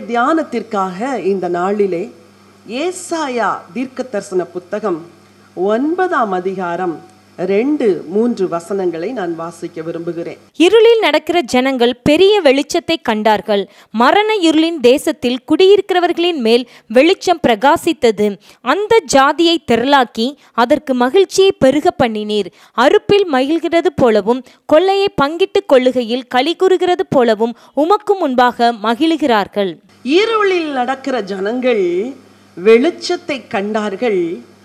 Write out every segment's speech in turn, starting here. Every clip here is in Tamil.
தியானத்திற்காக இந்த நாளிலே ஏசாயா தீர்க்க தரிசன புத்தகம் ஒன்பதாம் அதிகாரம் ரெண்டு மூன்று வசனங்களை நான் வாசிக்க விரும்புகிறேன் இருளில் நடக்கிற ஜனங்கள் பெரிய வெளிச்சத்தை கண்டார்கள் மரண இருளின் தேசத்தில் குடியிருக்கிறவர்களின் மேல் வெளிச்சம் பிரகாசித்தது அந்த ஜாதியை திரளாக்கி அதற்கு மகிழ்ச்சியை பெருக பண்ணினீர் அறுப்பில் மகிழ்கிறது போலவும் கொள்ளையை பங்கிட்டுக் கொள்ளுகையில் களி கூறுகிறது போலவும் உமக்கு முன்பாக மகிழுகிறார்கள் இருளில் நடக்கிற ஜனங்கள் வெளிச்சத்தை கண்டார்கள்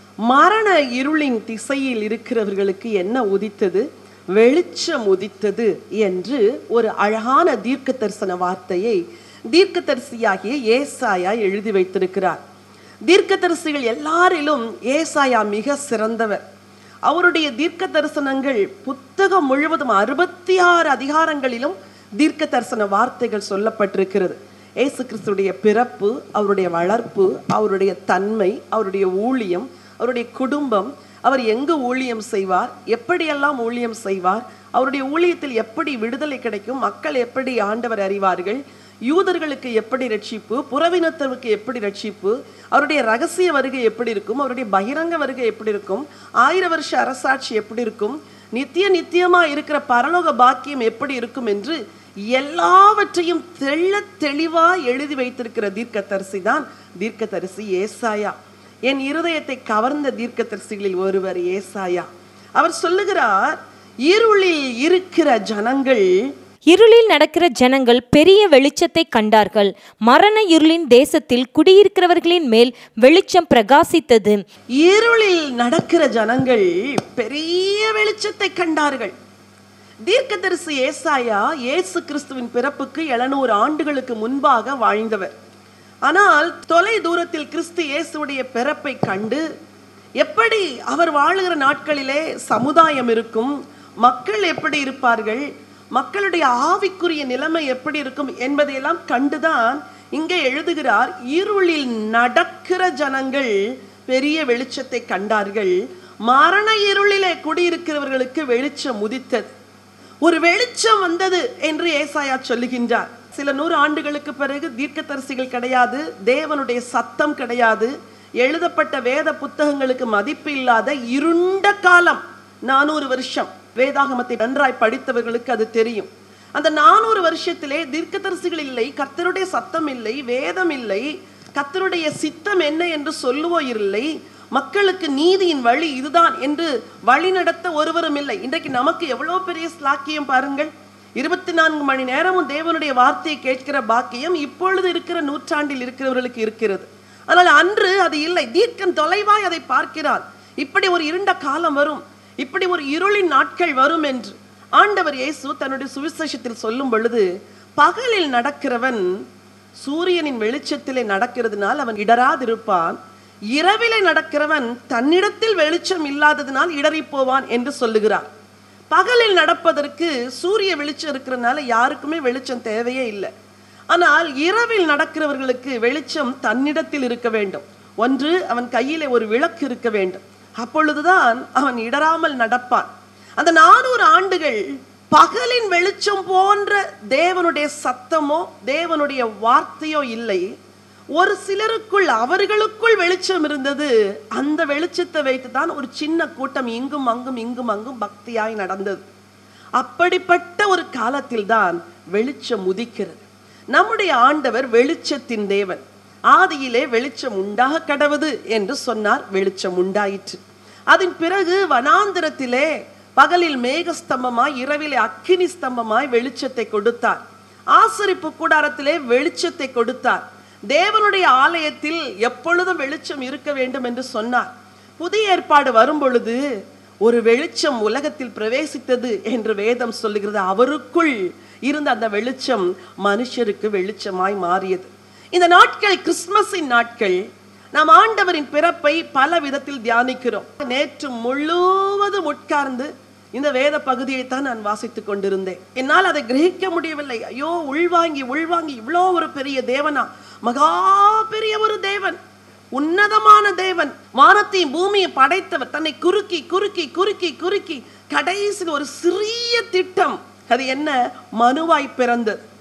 மரண இருளின் திசையில் இருக்கிறவர்களுக்கு என்ன உதித்தது வெளிச்சம் உதித்தது என்று ஒரு அழகான தீர்க்க தரிசன வார்த்தையை தீர்க்கதரிசியாகிய ஏசாயா எழுதி வைத்திருக்கிறார் தீர்க்கதரிசிகள் எல்லாரிலும் ஏசாயா மிக சிறந்தவர் அவருடைய தீர்க்க தரிசனங்கள் புத்தகம் முழுவதும் அறுபத்தி ஆறு அதிகாரங்களிலும் தீர்க்க தரிசன வார்த்தைகள் சொல்லப்பட்டிருக்கிறது இயேசு கிறிஸ்துடைய பிறப்பு அவருடைய வளர்ப்பு அவருடைய தன்மை அவருடைய ஊழியம் அவருடைய குடும்பம் அவர் எங்கு ஊழியம் செய்வார் எப்படியெல்லாம் ஊழியம் செய்வார் அவருடைய ஊழியத்தில் எப்படி விடுதலை கிடைக்கும் மக்கள் எப்படி ஆண்டவர் அறிவார்கள் யூதர்களுக்கு எப்படி ரட்சிப்பு புறவினத்தருக்கு எப்படி ரட்சிப்பு அவருடைய ரகசிய வருகை எப்படி இருக்கும் அவருடைய பகிரங்க வருகை எப்படி இருக்கும் ஆயிர வருஷ அரசாட்சி எப்படி இருக்கும் நித்திய நித்தியமா இருக்கிற பரலோக பாக்கியம் எப்படி இருக்கும் என்று எல்லாவற்றையும் தெள்ள தெளிவா எழுதி வைத்திருக்கிற தீர்க்கதரிசி தான் தீர்க்கதரிசி ஏசாயா என் இருதயத்தை கவர்ந்த தீர்க்கதரிசிகளில் ஒருவர் ஏசாயா அவர் சொல்லுகிறார் இருளில் இருக்கிற ஜனங்கள் இருளில் நடக்கிற ஜனங்கள் பெரிய வெளிச்சத்தை கண்டார்கள் மரண இருளின் தேசத்தில் குடியிருக்கிறவர்களின் மேல் வெளிச்சம் பிரகாசித்தது இருளில் நடக்கிற ஜனங்கள் பெரிய வெளிச்சத்தை கண்டார்கள் தீர்க்கதரிசி ஏசாயா இயேசு கிறிஸ்துவின் பிறப்புக்கு எழுநூறு ஆண்டுகளுக்கு முன்பாக வாழ்ந்தவர் ஆனால் தொலை தூரத்தில் கிறிஸ்து இயேசுடைய பிறப்பை கண்டு எப்படி அவர் வாழுகிற நாட்களிலே சமுதாயம் இருக்கும் மக்கள் எப்படி இருப்பார்கள் மக்களுடைய ஆவிக்குரிய நிலைமை எப்படி இருக்கும் என்பதையெல்லாம் கண்டுதான் இங்கே எழுதுகிறார் இருளில் நடக்கிற ஜனங்கள் பெரிய வெளிச்சத்தை கண்டார்கள் மரண இருளிலே குடியிருக்கிறவர்களுக்கு வெளிச்சம் உதித்தது ஒரு வெளிச்சம் வந்தது என்று ஏசாயா சொல்லுகின்றார் சில நூறு ஆண்டுகளுக்கு பிறகு தீர்க்கதரிசிகள் கிடையாது தேவனுடைய சத்தம் கிடையாது எழுதப்பட்ட வேத புத்தகங்களுக்கு மதிப்பு இல்லாத இருண்ட காலம் நானூறு வருஷம் வேதாகமத்தை நன்றாய் படித்தவர்களுக்கு அது தெரியும் அந்த நானூறு வருஷத்திலே தீர்க்கதரிசிகள் இல்லை கர்த்தருடைய சத்தம் இல்லை வேதம் இல்லை கர்த்தருடைய சித்தம் என்ன என்று சொல்லுவோ இல்லை மக்களுக்கு நீதியின் வழி இதுதான் என்று வழி நடத்த ஒருவரும் இல்லை இன்றைக்கு நமக்கு எவ்வளவு பெரிய ஸ்லாக்கியம் பாருங்கள் இருபத்தி நான்கு மணி நேரமும் தேவனுடைய வார்த்தையை கேட்கிற பாக்கியம் இப்பொழுது இருக்கிற நூற்றாண்டில் இருக்கிறவர்களுக்கு இருக்கிறது ஆனால் அன்று அது இல்லை தீர்க்கன் தொலைவாய் அதை பார்க்கிறார் இப்படி ஒரு இருண்ட காலம் வரும் இப்படி ஒரு இருளின் நாட்கள் வரும் என்று ஆண்டவர் இயேசு தன்னுடைய சுவிசேஷத்தில் சொல்லும் பொழுது பகலில் நடக்கிறவன் சூரியனின் வெளிச்சத்திலே நடக்கிறதுனால் அவன் இடராதிருப்பான் இரவிலே நடக்கிறவன் தன்னிடத்தில் வெளிச்சம் இல்லாததினால் இடறி போவான் என்று சொல்லுகிறார் பகலில் நடப்பதற்கு சூரிய வெளிச்சம் இருக்கிறதுனால யாருக்குமே வெளிச்சம் தேவையே இல்லை ஆனால் இரவில் நடக்கிறவர்களுக்கு வெளிச்சம் தன்னிடத்தில் இருக்க வேண்டும் ஒன்று அவன் கையிலே ஒரு விளக்கு இருக்க வேண்டும் அப்பொழுதுதான் அவன் இடராமல் நடப்பான் அந்த நானூறு ஆண்டுகள் பகலின் வெளிச்சம் போன்ற தேவனுடைய சத்தமோ தேவனுடைய வார்த்தையோ இல்லை ஒரு சிலருக்குள் அவர்களுக்குள் வெளிச்சம் இருந்தது அந்த வெளிச்சத்தை வைத்து தான் ஒரு சின்ன கூட்டம் இங்கும் அங்கும் இங்கும் அங்கும் பக்தியாய் நடந்தது அப்படிப்பட்ட ஒரு காலத்தில் தான் வெளிச்சம் உதிக்கிறது நம்முடைய ஆண்டவர் வெளிச்சத்தின் தேவன் ஆதியிலே வெளிச்சம் உண்டாக கடவுது என்று சொன்னார் வெளிச்சம் உண்டாயிற்று அதன் பிறகு வனாந்திரத்திலே பகலில் மேகஸ்தம்பமாய் இரவிலே அக்கினி ஸ்தம்பமாய் வெளிச்சத்தை கொடுத்தார் ஆசரிப்பு கூடாரத்திலே வெளிச்சத்தை கொடுத்தார் தேவனுடைய ஆலயத்தில் எப்பொழுதும் வெளிச்சம் இருக்க வேண்டும் என்று சொன்னார் புதிய ஏற்பாடு வரும் பொழுது ஒரு வெளிச்சம் உலகத்தில் பிரவேசித்தது என்று வேதம் சொல்லுகிறது அவருக்குள் இருந்த அந்த வெளிச்சம் மனுஷருக்கு வெளிச்சமாய் மாறியது இந்த நாட்கள் கிறிஸ்துமஸின் நாட்கள் நாம் ஆண்டவரின் பிறப்பை பல விதத்தில் தியானிக்கிறோம் நேற்று முழுவதும் உட்கார்ந்து இந்த வேத பகுதியை தான் நான் வாசித்துக் கொண்டிருந்தேன் என்னால் அதை கிரகிக்க முடியவில்லை ஐயோ உள்வாங்கி உள்வாங்கி இவ்வளோ ஒரு பெரிய தேவனா மகா பெரிய ஒரு தேவன் உன்னதமான தேவன் வானத்தையும் பூமியை படைத்தவர் தன்னை குறுக்கி குறுக்கி குறுக்கி குறுக்கி கடைசியில் ஒரு சிறிய திட்டம் அது என்ன மனுவாய் பிறந்தது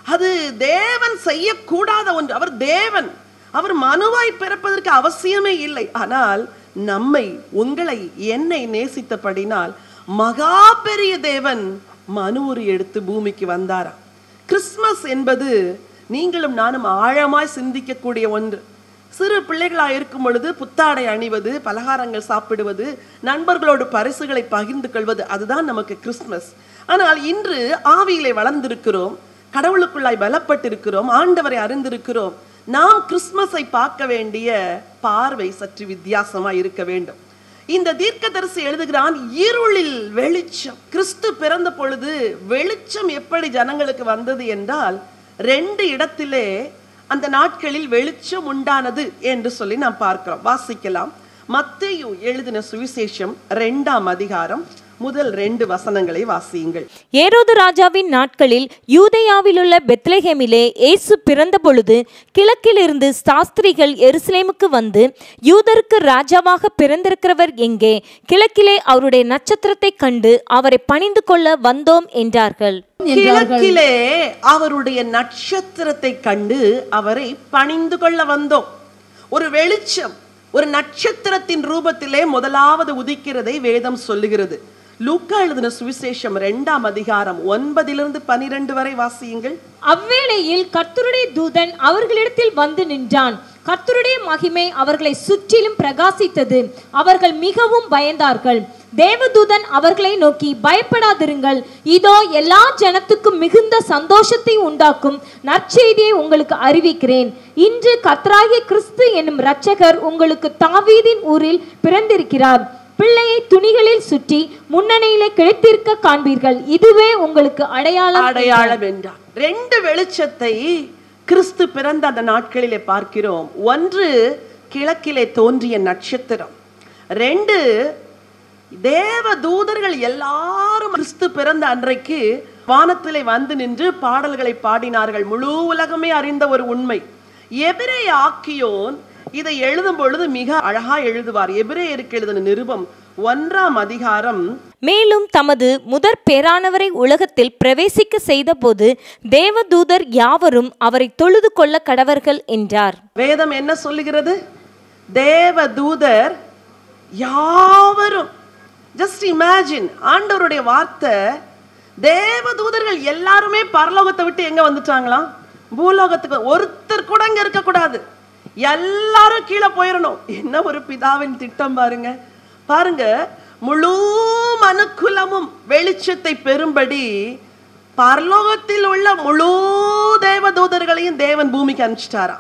அது தேவன் செய்யக்கூடாத ஒன்று அவர் தேவன் அவர் மனுவாய் பிறப்பதற்கு அவசியமே இல்லை ஆனால் நம்மை உங்களை என்னை நேசித்தபடினால் மகா பெரிய தேவன் மனுவுரு எடுத்து பூமிக்கு வந்தாராம் கிறிஸ்மஸ் என்பது நீங்களும் நானும் ஆழமாய் சிந்திக்கக்கூடிய ஒன்று சிறு பிள்ளைகளாக இருக்கும் பொழுது புத்தாடை அணிவது பலகாரங்கள் சாப்பிடுவது நண்பர்களோடு பரிசுகளை பகிர்ந்து கொள்வது அதுதான் நமக்கு கிறிஸ்மஸ் ஆனால் இன்று ஆவியிலே வளர்ந்திருக்கிறோம் கடவுளுக்குள்ளாய் பலப்பட்டிருக்கிறோம் ஆண்டவரை அறிந்திருக்கிறோம் நாம் கிறிஸ்மஸை பார்க்க வேண்டிய பார்வை சற்று வித்தியாசமா இருக்க வேண்டும் இந்த தீர்க்கதரிசி எழுதுகிறான் இருளில் வெளிச்சம் கிறிஸ்து பிறந்த பொழுது வெளிச்சம் எப்படி ஜனங்களுக்கு வந்தது என்றால் ரெண்டு இடத்திலே அந்த நாட்களில் வெளிச்சம் உண்டானது என்று சொல்லி நாம் பார்க்கிறோம் வாசிக்கலாம் மத்தேயு எழுதின சுவிசேஷம் ரெண்டாம் அதிகாரம் முதல் ரெண்டு வசனங்களை வாசியுங்கள் ஏரோது ராஜாவின் நாட்களில் யூதேயாவிலுள்ள பெத்லஹேமிலே இயேசு பிறந்தபொழுது கிழக்கிலிருந்து சாஸ்திரிகள் எருசலேமுக்கு வந்து யூதருக்கு ராஜாவாக பிறந்திருக்கிறவர் எங்கே கிழக்கிலே அவருடைய நட்சத்திரத்தை கண்டு அவரை பணிந்து கொள்ள வந்தோம் என்றார்கள் கிழக்கிலே அவருடைய நட்சத்திரத்தை கண்டு அவரை பணிந்து கொள்ள வந்தோம் ஒரு வெளிச்சம் ஒரு நட்சத்திரத்தின் ரூபத்திலே முதலாவது உதிக்கிறதை வேதம் சொல்லுகிறது லூக்கா எழுதின சுவிசேஷம் ரெண்டாம் அதிகாரம் ஒன்பதிலிருந்து பனிரெண்டு வரை வாசியுங்கள் அவ்வேளையில் கர்த்தருடைய தூதன் அவர்களிடத்தில் வந்து நின்றான் கர்த்தருடைய மகிமை அவர்களை சுற்றிலும் பிரகாசித்தது அவர்கள் மிகவும் பயந்தார்கள் தேவதூதன் அவர்களை நோக்கி பயப்படாதிருங்கள் இதோ எல்லா ஜனத்துக்கும் மிகுந்த சந்தோஷத்தை உண்டாக்கும் நற்செய்தியை உங்களுக்கு அறிவிக்கிறேன் இன்று கர்த்தராகிய கிறிஸ்து என்னும் இரட்சகர் உங்களுக்கு தாவீதின் ஊரில் பிறந்திருக்கிறார் பிள்ளையை துணிகளில் சுற்றி முன்னணியிலே கிடைத்திருக்க காண்பீர்கள் இதுவே உங்களுக்கு அடையாளம் அடையாளம் என்றார் ரெண்டு வெளிச்சத்தை கிறிஸ்து பிறந்த அந்த நாட்களிலே பார்க்கிறோம் ஒன்று கிழக்கிலே தோன்றிய நட்சத்திரம் ரெண்டு தேவ தூதர்கள் எல்லாரும் கிறிஸ்து பிறந்த அன்றைக்கு வானத்திலே வந்து நின்று பாடல்களை பாடினார்கள் முழு உலகமே அறிந்த ஒரு உண்மை எபிரே ஆக்கியோன் இதை எழுதும் பொழுது மிக அழகா எழுதுவார் எபிரேயருக்கு எழுதின நிருபம் ஒன்றாம் அதிகாரம் மேலும் தமது முதற் பேரானவரை உலகத்தில் பிரவேசிக்க செய்தபோது தேவதூதர் யாவரும் அவரை தொழுது கொள்ள கடவர்கள் என்றார் வேதம் என்ன சொல்லுகிறது தேவ தூதர் யாவரும் ஜஸ்ட் இமேஜின் ஆண்டவருடைய வார்த்தை தேவ தூதர்கள் எல்லாருமே பரலோகத்தை விட்டு எங்க வந்துட்டாங்களாம் பூலோகத்துக்கு ஒருத்தர் கூட இங்க இருக்கக்கூடாது எல்லாரும் கீழே போயிடணும் என்ன ஒரு பிதாவின் திட்டம் பாருங்க பாருங்க முழு மனுக்குலமும் வெளிச்சத்தை பெறும்படி பரலோகத்தில் உள்ள முழு தேவதூதர்களையும் தேவன் பூமிக்கு அனுப்பிச்சிட்டாராம்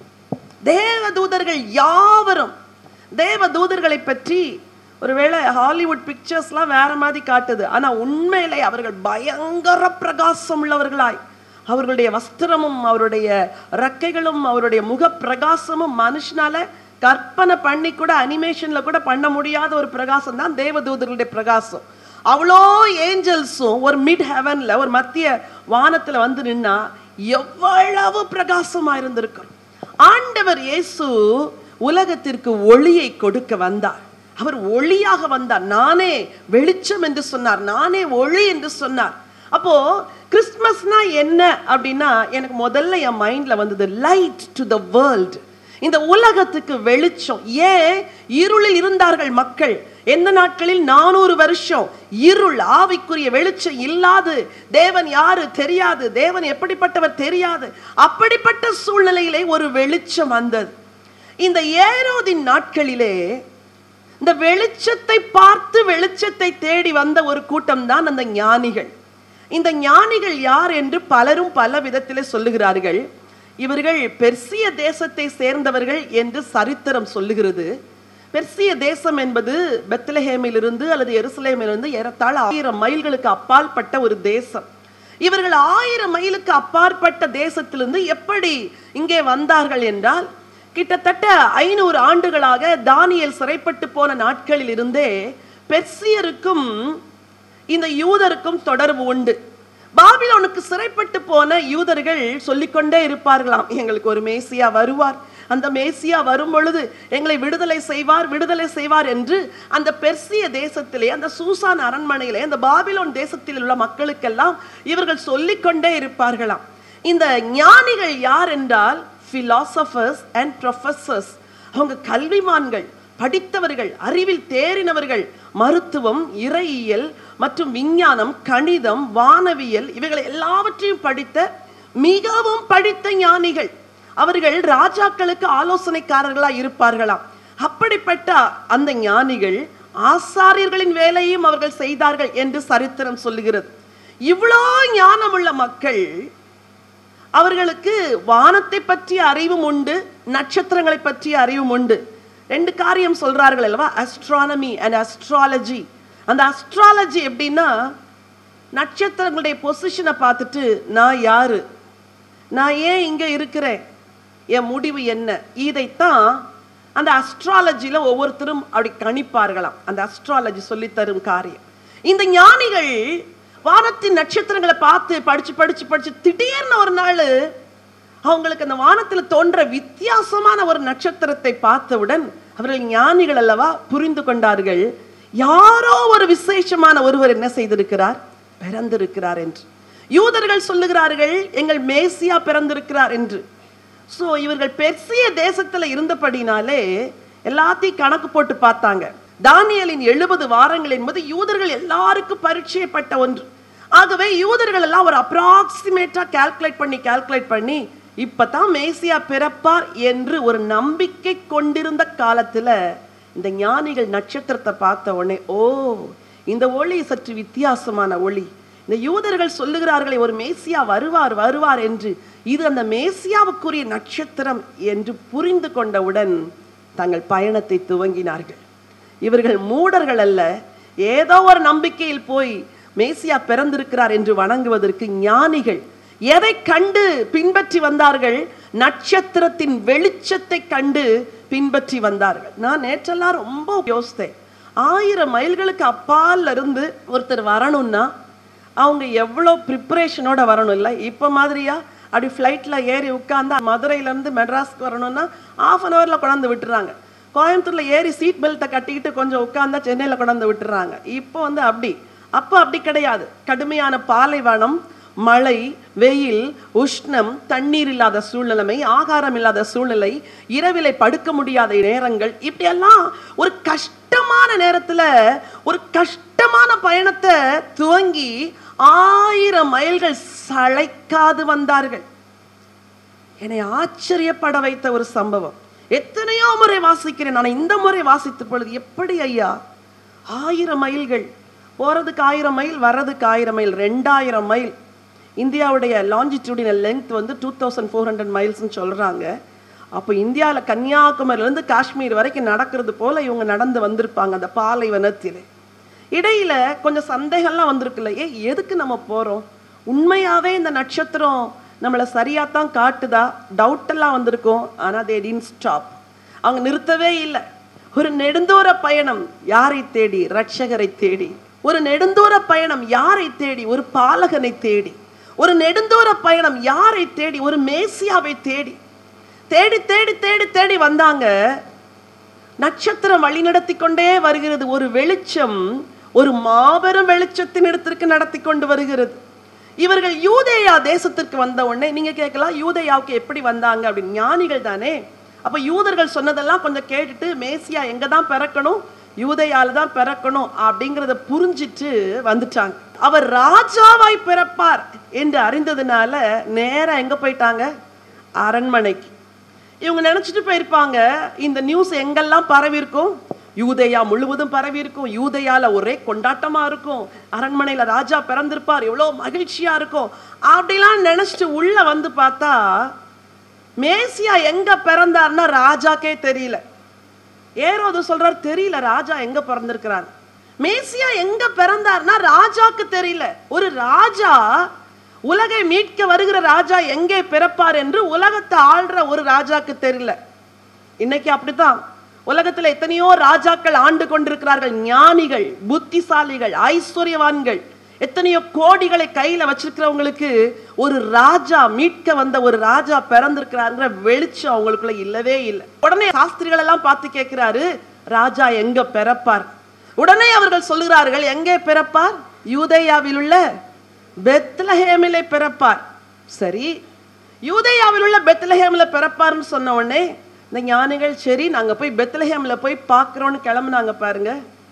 தேவதூதர்கள் யாவரும் தேவதூதர்களை பற்றி ஒருவேளை ஹாலிவுட் பிக்சர்ஸ்லாம் வேற மாதிரி காட்டுது ஆனா உண்மையிலே அவர்கள் பயங்கர பிரகாசம் உள்ளவர்களாய் அவர்களுடைய வஸ்திரமும் அவருடைய ரெக்கைகளும் அவருடைய முக பிரகாசமும் மனுஷனால கற்பனை பண்ணி கூட அனிமேஷன்ல கூட பண்ண முடியாத ஒரு பிரகாசம் தான் தேவதூதர்களுடைய பிரகாசம் அவ்வளோ ஏஞ்சல்ஸும் ஒரு மிட் ஹெவன்ல ஒரு மத்திய வானத்துல வந்து நின்னா எவ்வளவு பிரகாசமா இருந்திருக்கும் ஆண்டவர் இயேசு உலகத்திற்கு ஒளியை கொடுக்க வந்தார் அவர் ஒளியாக வந்தார் நானே வெளிச்சம் என்று சொன்னார் நானே ஒளி என்று சொன்னார் அப்போ கிறிஸ்மஸ்னா என்ன அப்படின்னா எனக்கு முதல்ல என் மைண்ட்ல வந்தது லைட் டு த வேர்ல்ட் இந்த உலகத்துக்கு வெளிச்சம் ஏன் இருளில் இருந்தார்கள் மக்கள் எந்த நாட்களில் நானூறு வருஷம் இருள் ஆவிக்குரிய வெளிச்சம் இல்லாது தேவன் யாரு தெரியாது தேவன் எப்படிப்பட்டவர் தெரியாது அப்படிப்பட்ட சூழ்நிலையிலே ஒரு வெளிச்சம் வந்தது இந்த ஏரோதின் நாட்களிலே இந்த வெளிச்சத்தை பார்த்து வெளிச்சத்தை தேடி வந்த ஒரு கூட்டம் தான் அந்த ஞானிகள் இந்த ஞானிகள் யார் என்று பலரும் பல விதத்திலே சொல்லுகிறார்கள் இவர்கள் பெர்சிய தேசத்தை சேர்ந்தவர்கள் என்று சரித்திரம் சொல்லுகிறது பெர்சிய தேசம் என்பது பெத்லஹேமிலிருந்து அல்லது எருசலேமிலிருந்து ஏறத்தாழ ஆயிரம் மைல்களுக்கு அப்பாற்பட்ட ஒரு தேசம் இவர்கள் ஆயிரம் மைலுக்கு அப்பாற்பட்ட தேசத்திலிருந்து எப்படி இங்கே வந்தார்கள் என்றால் கிட்டத்தட்ட ஐநூறு ஆண்டுகளாக தானியல் சிறைப்பட்டு போன நாட்களில் இருந்தே பெர்சியருக்கும் இந்த யூதருக்கும் தொடர்பு உண்டு பாபிலோனுக்கு சிறைப்பட்டு போன யூதர்கள் சொல்லிக்கொண்டே இருப்பார்களாம் எங்களுக்கு ஒரு மேசியா வருவார் அந்த மேசியா வரும் பொழுது எங்களை விடுதலை செய்வார் விடுதலை செய்வார் என்று அந்த பெர்சிய தேசத்திலே அந்த சூசான் அரண்மனையிலே அந்த பாபிலோன் தேசத்தில் உள்ள மக்களுக்கெல்லாம் இவர்கள் சொல்லிக்கொண்டே இருப்பார்களாம் இந்த ஞானிகள் யார் என்றால் philosophers அண்ட் ப்ரொஃபஸர்ஸ் அவங்க கல்விமான்கள் படித்தவர்கள் அறிவில் தேறினவர்கள் மருத்துவம் இறையியல் மற்றும் விஞ்ஞானம் கணிதம் வானவியல் இவைகளை எல்லாவற்றையும் படித்த மிகவும் படித்த ஞானிகள் அவர்கள் ராஜாக்களுக்கு ஆலோசனைக்காரர்களா இருப்பார்களாம் அப்படிப்பட்ட அந்த ஞானிகள் ஆசாரியர்களின் வேலையும் அவர்கள் செய்தார்கள் என்று சரித்திரம் சொல்லுகிறது இவ்வளோ ஞானமுள்ள மக்கள் அவர்களுக்கு வானத்தை பற்றிய அறிவும் உண்டு நட்சத்திரங்களை பற்றிய அறிவும் உண்டு ரெண்டு காரியம் சொல்றார்கள் அல்லவா அஸ்ட்ரானமி அண்ட் அஸ்ட்ராலஜி அந்த அஸ்ட்ராலஜி எப்படின்னா நட்சத்திரங்களுடைய பொசிஷனை பார்த்துட்டு நான் யாரு நான் ஏன் இங்க இருக்கிறேன் என் முடிவு என்ன இதைத்தான் அந்த அஸ்ட்ராலஜில ஒவ்வொருத்தரும் அப்படி கணிப்பார்களாம் அந்த அஸ்ட்ராலஜி சொல்லி தரும் காரியம் இந்த ஞானிகள் வானத்தின் நட்சத்திரங்களை பார்த்து படிச்சு படிச்சு படிச்சு திடீர்னு ஒரு நாள் அவங்களுக்கு அந்த வானத்துல தோன்ற வித்தியாசமான ஒரு நட்சத்திரத்தை பார்த்தவுடன் அவர்கள் ஞானிகள் அல்லவா புரிந்து கொண்டார்கள் யாரோ ஒரு விசேஷமான ஒருவர் என்ன செய்திருக்கிறார் பிறந்திருக்கிறார் என்று யூதர்கள் சொல்லுகிறார்கள் எங்கள் மேசியா பிறந்திருக்கிறார் என்று சோ இவர்கள் பெர்சிய தேசத்துல இருந்தபடினாலே எல்லாத்தையும் கணக்கு போட்டு பார்த்தாங்க தானியலின் எழுபது வாரங்கள் என்பது யூதர்கள் எல்லாருக்கும் பரிச்சயப்பட்ட ஒன்று ஆகவே யூதர்கள் எல்லாம் ஒரு அப்ராக்சிமேட்டா கால்குலேட் பண்ணி கால்குலேட் பண்ணி இப்பதான் மேசியா பிறப்பார் என்று ஒரு நம்பிக்கை கொண்டிருந்த காலத்துல இந்த ஞானிகள் நட்சத்திரத்தை பார்த்த உடனே ஓ இந்த ஒளி சற்று வித்தியாசமான ஒளி இந்த யூதர்கள் சொல்லுகிறார்களே ஒரு மேசியா வருவார் வருவார் என்று இது அந்த மேசியாவுக்குரிய நட்சத்திரம் என்று புரிந்து கொண்டவுடன் தங்கள் பயணத்தை துவங்கினார்கள் இவர்கள் மூடர்கள் அல்ல ஏதோ ஒரு நம்பிக்கையில் போய் மேசியா பிறந்திருக்கிறார் என்று வணங்குவதற்கு ஞானிகள் எதை கண்டு பின்பற்றி வந்தார்கள் நட்சத்திரத்தின் வெளிச்சத்தை கண்டு பின்பற்றி வந்தார்கள் நான் நேற்றெல்லாம் ரொம்ப யோசித்தேன் ஆயிரம் மைல்களுக்கு அப்பால் இருந்து ஒருத்தர் வரணும்னா அவங்க எவ்வளோ ப்ரிப்பரேஷனோட வரணும் இல்லை இப்போ மாதிரியா அப்படி ஃப்ளைட்டில் ஏறி உட்காந்து மதுரையிலேருந்து மெட்ராஸ்க்கு வரணும்னா ஆஃப் அன் ஹவரில் கொண்டாந்து விட்டுறாங்க கோயம்புத்தூரில் ஏறி சீட் பெல்ட்டை கட்டிக்கிட்டு கொஞ்சம் உட்காந்தா சென்னையில் கொண்டாந்து விட்டுறாங்க இப்போ வந்து அப்படி அப்போ அப்படி கிடையாது கடுமையான பாலைவனம் மழை வெயில் உஷ்ணம் தண்ணீர் இல்லாத சூழ்நிலைமை ஆகாரம் இல்லாத சூழ்நிலை இரவிலை படுக்க முடியாத நேரங்கள் இப்படியெல்லாம் ஒரு கஷ்டமான நேரத்துல ஒரு கஷ்டமான பயணத்தை துவங்கி ஆயிரம் மைல்கள் சளைக்காது வந்தார்கள் என்னை ஆச்சரியப்பட வைத்த ஒரு சம்பவம் எத்தனையோ முறை வாசிக்கிறேன் நான் இந்த முறை வாசித்த பொழுது எப்படி ஐயா ஆயிரம் மைல்கள் போறதுக்கு ஆயிரம் மைல் வர்றதுக்கு ஆயிரம் மைல் ரெண்டாயிரம் மைல் இந்தியாவுடைய லாஞ்சிடியூடினல் லெங்த் வந்து டூ தௌசண்ட் ஃபோர் ஹண்ட்ரட் மைல்ஸ்னு சொல்கிறாங்க அப்போ இந்தியாவில் கன்னியாகுமரியிலேருந்து காஷ்மீர் வரைக்கும் நடக்கிறது போல இவங்க நடந்து வந்திருப்பாங்க அந்த பாலைவனத்திலே இடையில கொஞ்சம் சந்தேகம்லாம் வந்திருக்குல்ல ஏ எதுக்கு நம்ம போகிறோம் உண்மையாவே இந்த நட்சத்திரம் நம்மளை சரியாக தான் காட்டுதா டவுட் எல்லாம் வந்திருக்கும் ஆனால் தே டின் ஸ்டாப் அவங்க நிறுத்தவே இல்லை ஒரு நெடுந்தூர பயணம் யாரை தேடி ரட்சகரை தேடி ஒரு நெடுந்தூர பயணம் யாரை தேடி ஒரு பாலகனை தேடி ஒரு நெடுந்தூர பயணம் யாரை தேடி ஒரு மேசியாவை தேடி தேடி தேடி தேடி தேடி வந்தாங்க நட்சத்திரம் வழிநடத்தி கொண்டே வருகிறது ஒரு வெளிச்சம் ஒரு மாபெரும் வெளிச்சத்தின் இடத்திற்கு நடத்தி கொண்டு வருகிறது இவர்கள் யூதேயா தேசத்திற்கு வந்த உடனே நீங்க கேட்கலாம் யூதேயாவுக்கு எப்படி வந்தாங்க அப்படின்னு ஞானிகள் தானே அப்ப யூதர்கள் சொன்னதெல்லாம் கொஞ்சம் கேட்டுட்டு மேசியா எங்க தான் பிறக்கணும் யூதேயால தான் பிறக்கணும் அப்படிங்கிறத புரிஞ்சிட்டு வந்துட்டாங்க அவர் ராஜாவாய் பிறப்பார் என்று அறிந்ததுனால நேரா எங்க போயிட்டாங்க அரண்மனைக்கு இவங்க நினைச்சிட்டு போயிருப்பாங்க இந்த நியூஸ் எங்கெல்லாம் பரவி இருக்கும் யூதேயா முழுவதும் பரவி இருக்கும் யூதேயால ஒரே கொண்டாட்டமா இருக்கும் அரண்மனையில ராஜா பிறந்திருப்பார் எவ்வளோ மகிழ்ச்சியா இருக்கும் அப்படிலாம் நினைச்சிட்டு உள்ள வந்து பார்த்தா மேசியா எங்க பிறந்தார்னா ராஜாக்கே தெரியல ஏரோது சொல்றார் தெரியல ராஜா எங்க பிறந்திருக்கிறார் மேசியா எங்க பிறந்தார்னா ராஜாக்கு தெரியல ஒரு ராஜா உலகை மீட்க வருகிற ராஜா எங்கே பிறப்பார் என்று உலகத்தை ஆள்ற ஒரு ராஜாக்கு தெரியல இன்னைக்கு அப்படித்தான் உலகத்துல எத்தனையோ ராஜாக்கள் ஆண்டு கொண்டிருக்கிறார்கள் ஞானிகள் புத்திசாலிகள் ஐஸ்வர்யவான்கள் எத்தனையோ கோடிகளை கையில வச்சிருக்கிறவங்களுக்கு ஒரு ராஜா மீட்க வந்த ஒரு ராஜா பிறந்திருக்கிறாருங்கிற வெளிச்சம் அவங்களுக்குள்ள இல்லவே இல்லை உடனே சாஸ்திரிகள் எல்லாம் பார்த்து கேட்கிறாரு ராஜா எங்க பிறப்பார் உடனே அவர்கள் சொல்லுகிறார்கள் எங்கே பிறப்பார் யூதேயாவில் உள்ள பெத்லஹேமிலே பிறப்பார் சரி யூதேயாவில் உள்ள பெத்லஹேம்ல பிறப்பாருன்னு சொன்ன உடனே இந்த ஞானிகள் சரி நாங்க போய் பெத்லஹேம்ல போய் பார்க்கறோம்னு கிளம்புனாங்க பாருங்க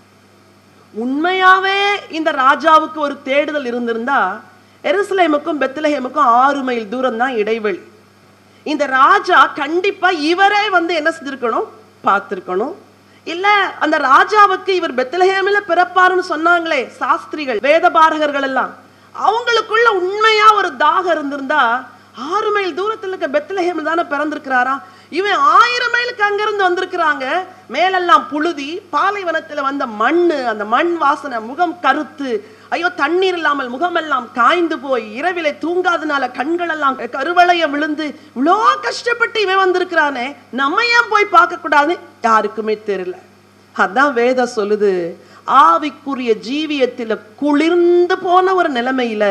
உண்மையாவே இந்த ராஜாவுக்கு ஒரு தேடுதல் இருந்திருந்தா எருசலேமுக்கும் பெத்லஹேமுக்கும் ஆறு மைல் தூரம் தான் இடைவெளி இந்த ராஜா கண்டிப்பா இவரே வந்து என்ன செஞ்சிருக்கணும் பார்த்திருக்கணும் இல்ல அந்த ராஜாவுக்கு இவர் பெத்லஹேமில பிறப்பாருன்னு சொன்னாங்களே சாஸ்திரிகள் வேதபாரகர்கள் எல்லாம் அவங்களுக்குள்ள உண்மையா ஒரு தாகம் இருந்திருந்தா ஆறு மைல் தூரத்துல இருக்க பெத்லஹேமில் தானே பிறந்திருக்கிறாரா இவன் ஆயிரம் மைலுக்கு அங்கிருந்து வந்திருக்கிறாங்க மேலெல்லாம் புழுதி பாலைவனத்துல வந்த மண்ணு அந்த மண் வாசனை முகம் கருத்து ஐயோ தண்ணீர் இல்லாமல் முகமெல்லாம் காய்ந்து போய் இரவிலே தூங்காதனால கண்கள் எல்லாம் கருவளைய விழுந்து இவ்வளோ கஷ்டப்பட்டு இவன் வந்திருக்கிறானே நம்ம ஏன் போய் பார்க்க கூடாது யாருக்குமே தெரியல அதான் வேதம் சொல்லுது ஆவிக்குரிய ஜீவியத்துல குளிர்ந்து போன ஒரு நிலைமையில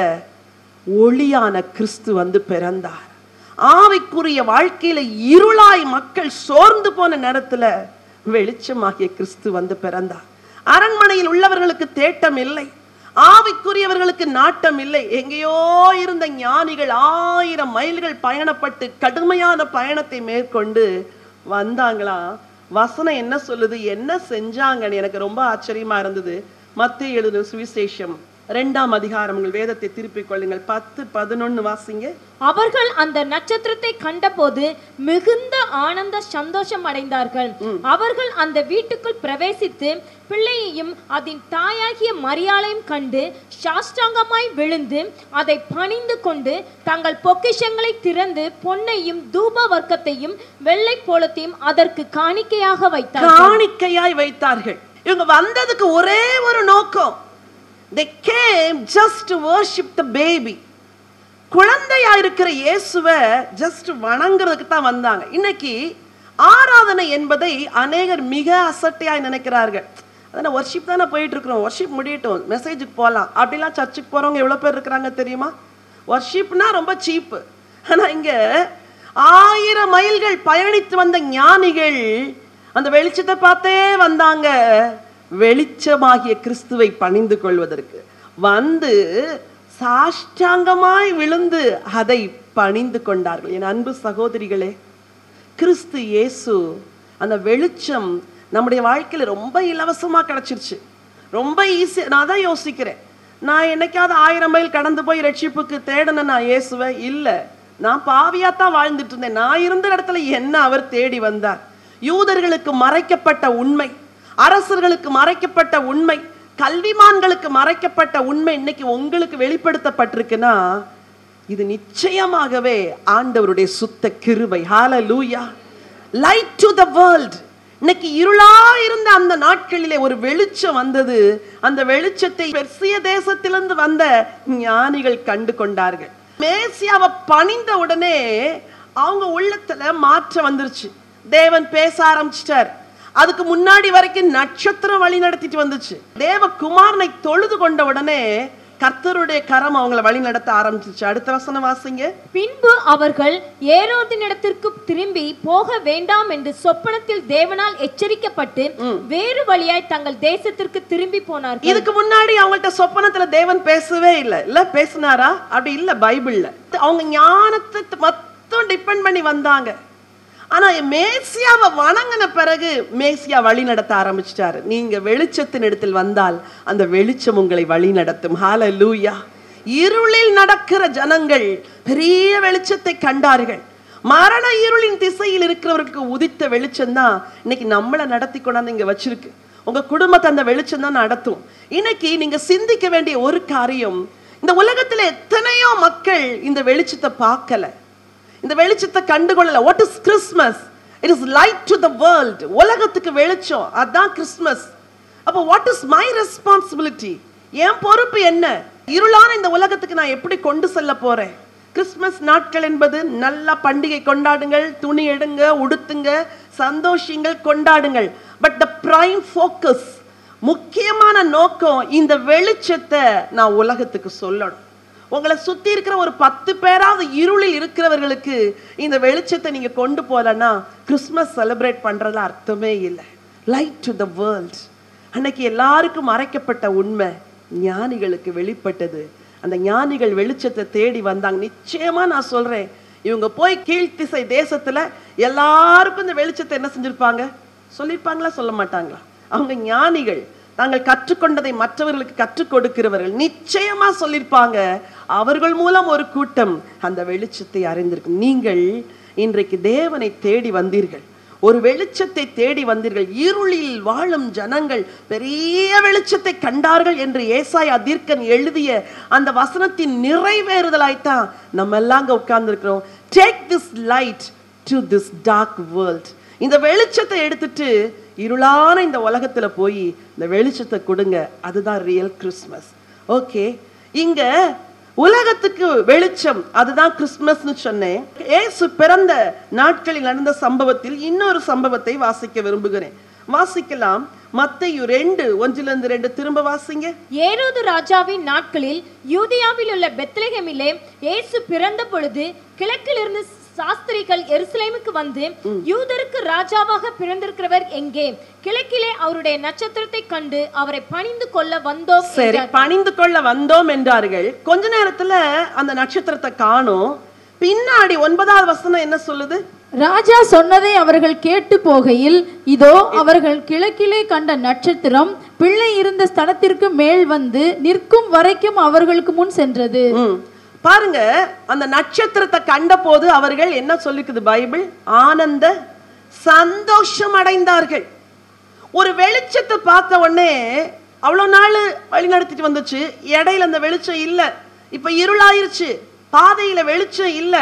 ஒளியான கிறிஸ்து வந்து பிறந்தார் ஆவிக்குரிய வாழ்க்கையில இருளாய் மக்கள் சோர்ந்து போன நேரத்துல வெளிச்சமாகிய கிறிஸ்து வந்து பிறந்தார் அரண்மனையில் உள்ளவர்களுக்கு தேட்டம் இல்லை ஆவிக்குரியவர்களுக்கு நாட்டம் இல்லை எங்கேயோ இருந்த ஞானிகள் ஆயிரம் மைல்கள் பயணப்பட்டு கடுமையான பயணத்தை மேற்கொண்டு வந்தாங்களா வசனம் என்ன சொல்லுது என்ன செஞ்சாங்கன்னு எனக்கு ரொம்ப ஆச்சரியமா இருந்தது மத்திய எழுது சுவிசேஷம் ரெண்டாம் அதிகாரம் உங்கள் வேதத்தை திருப்பிக் கொள்ளுங்கள் பத்து பதினொன்னு வாசிங்க அவர்கள் அந்த நட்சத்திரத்தை கண்டபோது மிகுந்த ஆனந்த சந்தோஷம் அடைந்தார்கள் அவர்கள் அந்த வீட்டுக்குள் பிரவேசித்து பிள்ளையையும் அதன் தாயாகிய மரியாளையும் கண்டு சாஷ்டாங்கமாய் விழுந்து அதை பணிந்து கொண்டு தங்கள் பொக்கிஷங்களை திறந்து பொன்னையும் தூப வர்க்கத்தையும் வெள்ளை போலத்தையும் அதற்கு காணிக்கையாக வைத்தார்கள் காணிக்கையாய் வைத்தார்கள் இவங்க வந்ததுக்கு ஒரே ஒரு நோக்கம் they came just to worship the baby குழந்தையா இருக்கிற இயேசுவை ஜஸ்ட் வணங்குறதுக்கு தான் வந்தாங்க இன்னைக்கு ஆராதனை என்பதை அநேகர் மிக அசட்டையாய் நினைக்கிறார்கள் அதான் ஒர்ஷிப் தானே போயிட்டு இருக்கிறோம் ஒர்ஷிப் முடியட்டும் மெசேஜுக்கு போகலாம் அப்படிலாம் சர்ச்சுக்கு போறவங்க எவ்வளோ பேர் இருக்கிறாங்க தெரியுமா ஒர்ஷிப்னா ரொம்ப சீப்பு ஆனா இங்க ஆயிரம் மைல்கள் பயணித்து வந்த ஞானிகள் அந்த வெளிச்சத்தை பார்த்தே வந்தாங்க வெளிச்சமாகிய கிறிஸ்துவை பணிந்து கொள்வதற்கு வந்து சாஷ்டாங்கமாய் விழுந்து அதை பணிந்து கொண்டார்கள் என் அன்பு சகோதரிகளே கிறிஸ்து இயேசு அந்த வெளிச்சம் நம்முடைய வாழ்க்கையில ரொம்ப இலவசமா கிடைச்சிருச்சு ரொம்ப ஈஸி நான் தான் யோசிக்கிறேன் நான் என்னைக்காவது ஆயிரம் மைல் கடந்து போய் ரட்சிப்புக்கு தேடின நான் இயேசுவை இல்லை நான் பாவியா தான் வாழ்ந்துட்டு இருந்தேன் நான் இருந்த இடத்துல என்ன அவர் தேடி வந்தார் யூதர்களுக்கு மறைக்கப்பட்ட உண்மை அரசர்களுக்கு மறைக்கப்பட்ட உண்மை கல்விமான்களுக்கு மறைக்கப்பட்ட உண்மை இன்னைக்கு உங்களுக்கு வெளிப்படுத்தப்பட்டிருக்குன்னா இது நிச்சயமாகவே ஆண்டவருடைய சுத்த கிருபை hallelujah light to the world இன்னைக்கு இருளா இருந்த அந்த நாட்களிலே ஒரு வெளிச்சம் வந்தது அந்த வெளிச்சத்தை பெர்சிய தேசத்திலிருந்து வந்த ஞானிகள் கண்டு கொண்டார்கள் மேசியாவை பணிந்த உடனே அவங்க உள்ளத்துல மாற்றம் வந்துருச்சு தேவன் பேச ஆரம்பிச்சிட்டார் அதுக்கு முன்னாடி வரைக்கும் நட்சத்திரம் வழி நடத்திட்டு வந்துச்சு தேவகுமாரனை தொழுது கொண்ட உடனே கர்த்தருடைய கரம் அவங்கள வழி நடத்த ஆரம்பிச்சிச்சு அடுத்த வசனம் வாசிங்க பின்பு அவர்கள் ஏரோதினிடத்திற்கு திரும்பி போக வேண்டாம் என்று சொப்பனத்தில் தேவனால் எச்சரிக்கப்பட்டு வேறு வழியாய் தங்கள் தேசத்திற்கு திரும்பி போனார்கள் இதுக்கு முன்னாடி அவங்கள்ட்ட சொப்பனத்துல தேவன் பேசவே இல்லை இல்ல பேசினாரா அப்படி இல்ல பைபிள்ல அவங்க ஞானத்தை மொத்தம் டிபெண்ட் பண்ணி வந்தாங்க ஆனா மேசியாவை வணங்கின பிறகு மேசியா வழி நடத்த ஆரம்பிச்சிட்டாரு நீங்க வெளிச்சத்தின் இடத்தில் வந்தால் அந்த வெளிச்சம் உங்களை வழி நடத்தும் ஹalleluya இருளில் நடக்கிற ஜனங்கள் பெரிய வெளிச்சத்தை கண்டார்கள் மரண இருளின் திசையில் இருக்கிறவருக்கு உதித்த வெளிச்சம் தான் இன்னைக்கு நம்மளை நடத்தி கொண்டாந்து இங்க வச்சிருக்கு உங்க குடும்பத்தை அந்த வெளிச்சம் தான் நடத்தும் இன்னைக்கு நீங்க சிந்திக்க வேண்டிய ஒரு காரியம் இந்த உலகத்துல எத்தனையோ மக்கள் இந்த வெளிச்சத்தை பார்க்கல இந்த வெளிச்சத்தை கண்டுகொள்ளல what is Christmas it is light to the world உலகத்துக்கு வெளிச்சம் அதான் கிறிஸ்மஸ் அப்போ வாட் இஸ் மை ரெஸ்பான்சிபிலிட்டி என் பொறுப்பு என்ன இருளான இந்த உலகத்துக்கு நான் எப்படி கொண்டு செல்ல போறேன் கிறிஸ்மஸ் நாட்கள் என்பது நல்ல பண்டிகை கொண்டாடுங்கள் துணி எடுங்க உடுத்துங்க சந்தோஷங்கள் கொண்டாடுங்கள் பட் த பிரைம் ஃபோக்கஸ் முக்கியமான நோக்கம் இந்த வெளிச்சத்தை நான் உலகத்துக்கு சொல்லணும் உங்களை சுத்தி இருக்கிற ஒரு பத்து பேராவது இருளில் இருக்கிறவர்களுக்கு இந்த வெளிச்சத்தை நீங்க கொண்டு போகலன்னா கிறிஸ்மஸ் செலிப்ரேட் பண்றதுல அர்த்தமே இல்லை லைட் டு த வேர்ல்ட் அன்னைக்கு எல்லாருக்கும் மறைக்கப்பட்ட உண்மை ஞானிகளுக்கு வெளிப்பட்டது அந்த ஞானிகள் வெளிச்சத்தை தேடி வந்தாங்க நிச்சயமா நான் சொல்றேன் இவங்க போய் கீழ்த்திசை தேசத்துல எல்லாருக்கும் இந்த வெளிச்சத்தை என்ன செஞ்சிருப்பாங்க சொல்லியிருப்பாங்களா சொல்ல மாட்டாங்களா அவங்க ஞானிகள் தாங்கள் கற்றுக்கொண்டதை மற்றவர்களுக்கு கற்றுக் கொடுக்கிறவர்கள் நிச்சயமா சொல்லியிருப்பாங்க அவர்கள் மூலம் ஒரு கூட்டம் அந்த வெளிச்சத்தை அறிந்திருக்கு நீங்கள் இன்றைக்கு தேவனை தேடி வந்தீர்கள் ஒரு வெளிச்சத்தை தேடி வந்தீர்கள் இருளில் வாழும் ஜனங்கள் பெரிய வெளிச்சத்தை கண்டார்கள் என்று ஏசாயா தீர்க்கன் எழுதிய அந்த வசனத்தின் நிறைவேறுதலாய்த்தான் நம்ம எல்லாம் அங்க உட்கார்ந்துருக்கிறோம் take this light to this dark world இந்த வெளிச்சத்தை எடுத்துட்டு இருளான இந்த உலகத்துல போய் இந்த வெளிச்சத்தை கொடுங்க அதுதான் ரியல் கிறிஸ்மஸ் ஓகே இங்க உலகத்துக்கு வெளிச்சம் அதுதான் கிறிஸ்மஸ்னு சொன்னேன் ஏசு பிறந்த நாட்களில் நடந்த சம்பவத்தில் இன்னொரு சம்பவத்தை வாசிக்க விரும்புகிறேன் வாசிக்கலாம் மத்தையு ரெண்டு ஒன்றிலிருந்து ரெண்டு திரும்ப வாசிங்க ஏரோது ராஜாவின் நாட்களில் யூதியாவில் உள்ள பெத்லகேமிலே இயேசு பிறந்த பொழுது கிழக்கிலிருந்து சாஸ்திரிகள் எருசலேமுக்கு வந்து யூதருக்கு ராஜாவாக பிறந்திருக்கிறவர் எங்கே கிழக்கிலே அவருடைய நட்சத்திரத்தை கண்டு அவரை பணிந்து கொள்ள வந்தோம் சரி என்றார். பணிந்து கொள்ள வந்தோம் என்றார்கள் கொஞ்ச நேரத்துல அந்த நட்சத்திரத்தை காணும் பின்னாடி ஒன்பதாவது வசனம் என்ன சொல்லுது ராஜா சொன்னதை அவர்கள் கேட்டு போகையில் இதோ அவர்கள் கிழக்கிலே கண்ட நட்சத்திரம் பிள்ளை இருந்த ஸ்தலத்திற்கு மேல் வந்து நிற்கும் வரைக்கும் அவர்களுக்கு முன் சென்றது ம். பாருங்க அந்த நட்சத்திரத்தை கண்டபோது அவர்கள் என்ன சொல்லிக்குது பைபிள் ஆனந்த சந்தோஷம் அடைந்தார்கள் ஒரு வெளிச்சத்தை பார்த்த உடனே அவ்வளவு நாள் வழி நடத்திட்டு வந்துச்சு இடையில அந்த வெளிச்சம் இல்ல இப்ப இருளாயிருச்சு பாதையில வெளிச்சம் இல்ல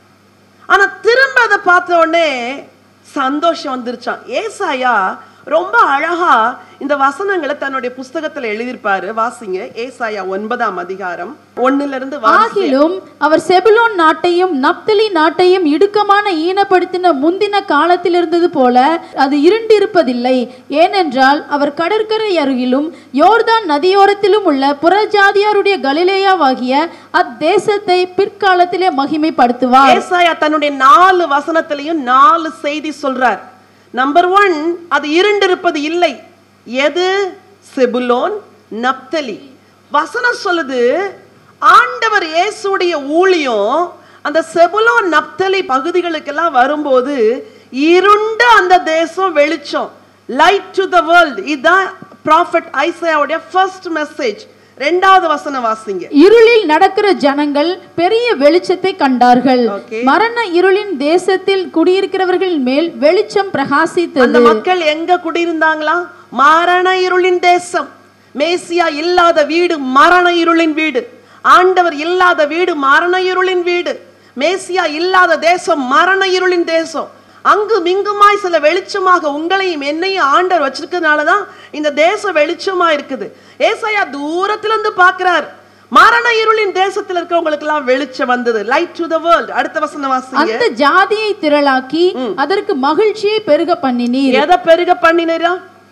ஆனா திரும்ப அதை பார்த்த உடனே சந்தோஷம் வந்துருச்சான் ஏசாயா ரொம்ப அழகா இந்த வசனங்களை தன்னுடைய புஸ்தகத்துல எழுதியிருப்பாரு வாசிங்க ஏசாயா ஒன்பதாம் அதிகாரம் ஒண்ணுல இருந்து வாசி ஆகிலும் அவர் செபுலோன் நாட்டையும் நப்தலி நாட்டையும் இடுக்கமான ஈனப்படுத்தின முந்தின காலத்தில் இருந்தது போல அது இருண்டிருப்பதில்லை ஏனென்றால் அவர் கடற்கரை அருகிலும் யோர்தான் நதியோரத்திலும் உள்ள புறஜாதியாருடைய கலிலேயாவாகிய அத்தேசத்தை பிற்காலத்திலே மகிமைப்படுத்துவார் ஏசாயா தன்னுடைய நாலு வசனத்திலையும் நாலு செய்தி சொல்றார் நம்பர் ஒன் அது இருண்டிருப்பது இல்லை எது செபுலோன் நப்தலி வசனம் சொல்லுது ஆண்டவர் இயேசுடைய ஊழியம் அந்த செபுலோன் நப்தலி பகுதிகளுக்கெல்லாம் வரும்போது இருண்ட அந்த தேசம் வெளிச்சம் லைட் டு த வேர்ல்ட் இதுதான் ப்ராஃபட் ஐசையாவுடைய ஃபர்ஸ்ட் மெசேஜ் ரெண்டாவது வசனம் வாசிங்க இருளில் நடக்கிற ஜனங்கள் பெரிய வெளிச்சத்தை கண்டார்கள் Okay. மரண இருளின் தேசத்தில் குடியிருக்கிறவர்களின் மேல் வெளிச்சம் அந்த பிரகாசித்தது மக்கள் எங்க குடியிருந்தாங்களா மரண இருளின் தேசம் மேசியா இல்லாத வீடு மரண இருளின் வீடு ஆண்டவர் இல்லாத வீடு மரண இருளின் வீடு மேசியா இல்லாத தேசம் மரண இருளின் தேசம் அங்கு மிங்குமாய் சில வெளிச்சமாக உங்களையும் என்னையும் ஆண்டவர் வச்சிருக்கிறதுனால தான் இந்த தேசம் வெளிச்சமா இருக்குது ஏசாயா தூரத்துல இருந்து பார்க்கிறார் மரண இருளின் தேசத்துல இருக்கவங்களுக்கு எல்லாம் வெளிச்சம் வந்தது லைட் டு த வேர்ல்ட் அடுத்த வசனம் வாசிங்க அந்த ஜாதியை திரளாக்கி அதற்கு மகிழ்ச்சியை பெருக பண்ணினீர் எதை பெருக பண்ணினரா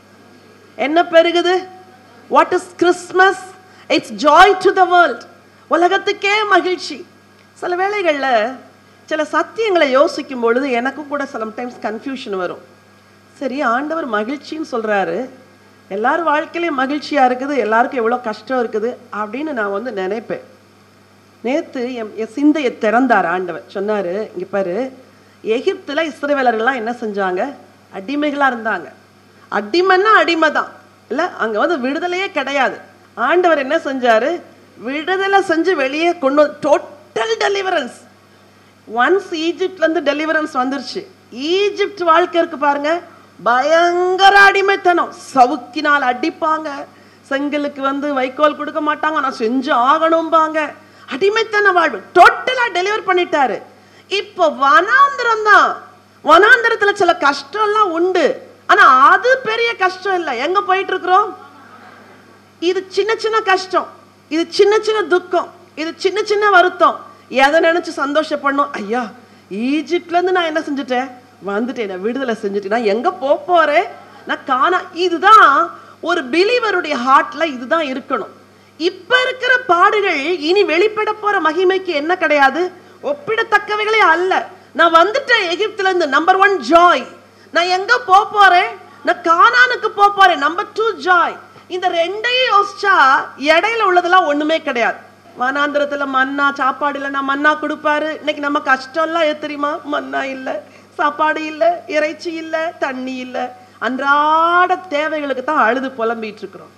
என்ன பெருகுது what is Christmas it's joy to the world உலகத்துக்கே மகிழ்ச்சி சில வேளைகள்ல சில சத்தியங்களை யோசிக்கும் பொழுது எனக்கும் கூட சம்டைம்ஸ் கன்ஃபியூஷன் வரும் சரி ஆண்டவர் மகிழ்ச்சின்னு சொல்றாரு எல்லாரும் வாழ்க்கையிலையும் மகிழ்ச்சியா இருக்குது எல்லாருக்கும் எவ்வளோ கஷ்டம் இருக்குது அப்படின்னு நான் வந்து நினைப்பேன் நேத்து என் என் சிந்தையை திறந்தார் ஆண்டவர் சொன்னாரு இங்க பாரு எகிப்துல இஸ்ரவேலர்கள்லாம் என்ன செஞ்சாங்க அடிமைகளா இருந்தாங்க அடிமைன்னா அடிமை தான் இல்ல அங்க வந்து விடுதலையே கிடையாது ஆண்டவர் என்ன செஞ்சாரு விடுதலை செஞ்சு வெளியே கொண்டு டோட்டல் டெலிவரன்ஸ் ஒன்ஸ் ஈஜிப்ட்ல இருந்து டெலிவரன்ஸ் வந்துருச்சு ஈஜிப்ட் வாழ்க்கை இருக்கு பாருங்க பயங்கர அடிமைத்தனம் சவுக்கினால் அடிப்பாங்க செங்கலுக்கு வந்து வைக்கோல் கொடுக்க மாட்டாங்க நான் செஞ்சு ஆகணும்பாங்க அடிமைத்தன வாழ்வு டோட்டலா டெலிவர் பண்ணிட்டாரு இப்போ வனாந்திரம் தான் வனாந்திரத்துல சில கஷ்டம்லாம் உண்டு ஆனா அது பெரிய கஷ்டம் இல்லை எங்க போயிட்டு இருக்கிறோம் இது சின்ன சின்ன கஷ்டம் இது சின்ன சின்ன துக்கம் இது சின்ன சின்ன வருத்தம் எதை நினைச்சு சந்தோஷப்படணும் ஐயா ஈஜிப்ட்ல இருந்து நான் என்ன செஞ்சுட்டேன் வந்துட்டேன் நான் விடுதலை செஞ்சுட்டேன் நான் எங்க போக போறேன் நான் காண இதுதான் ஒரு பிலீவருடைய ஹார்ட்ல இதுதான் இருக்கணும் இப்ப இருக்கிற பாடுகள் இனி வெளிப்பட போற மகிமைக்கு என்ன கிடையாது ஒப்பிடத்தக்கவைகளே அல்ல நான் வந்துட்டேன் எகிப்துல இருந்து நம்பர் ஒன் ஜாய் நான் எங்க போக போறேன் நான் கானானுக்கு போக போறேன் நம்பர் டூ ஜாய் இந்த ரெண்டையும் யோசிச்சா இடையில உள்ளதெல்லாம் ஒண்ணுமே கிடையாது வனாந்திரத்துல மன்னா சாப்பாடு இல்லைன்னா மன்னா கொடுப்பாரு இன்னைக்கு நம்ம கஷ்டம்லாம் எது தெரியுமா மன்னா இல்ல சாப்பாடு இல்ல இறைச்சி இல்ல தண்ணி இல்ல அன்றாட தேவைகளுக்கு தான் அழுது புலம்பிட்டு இருக்கிறோம்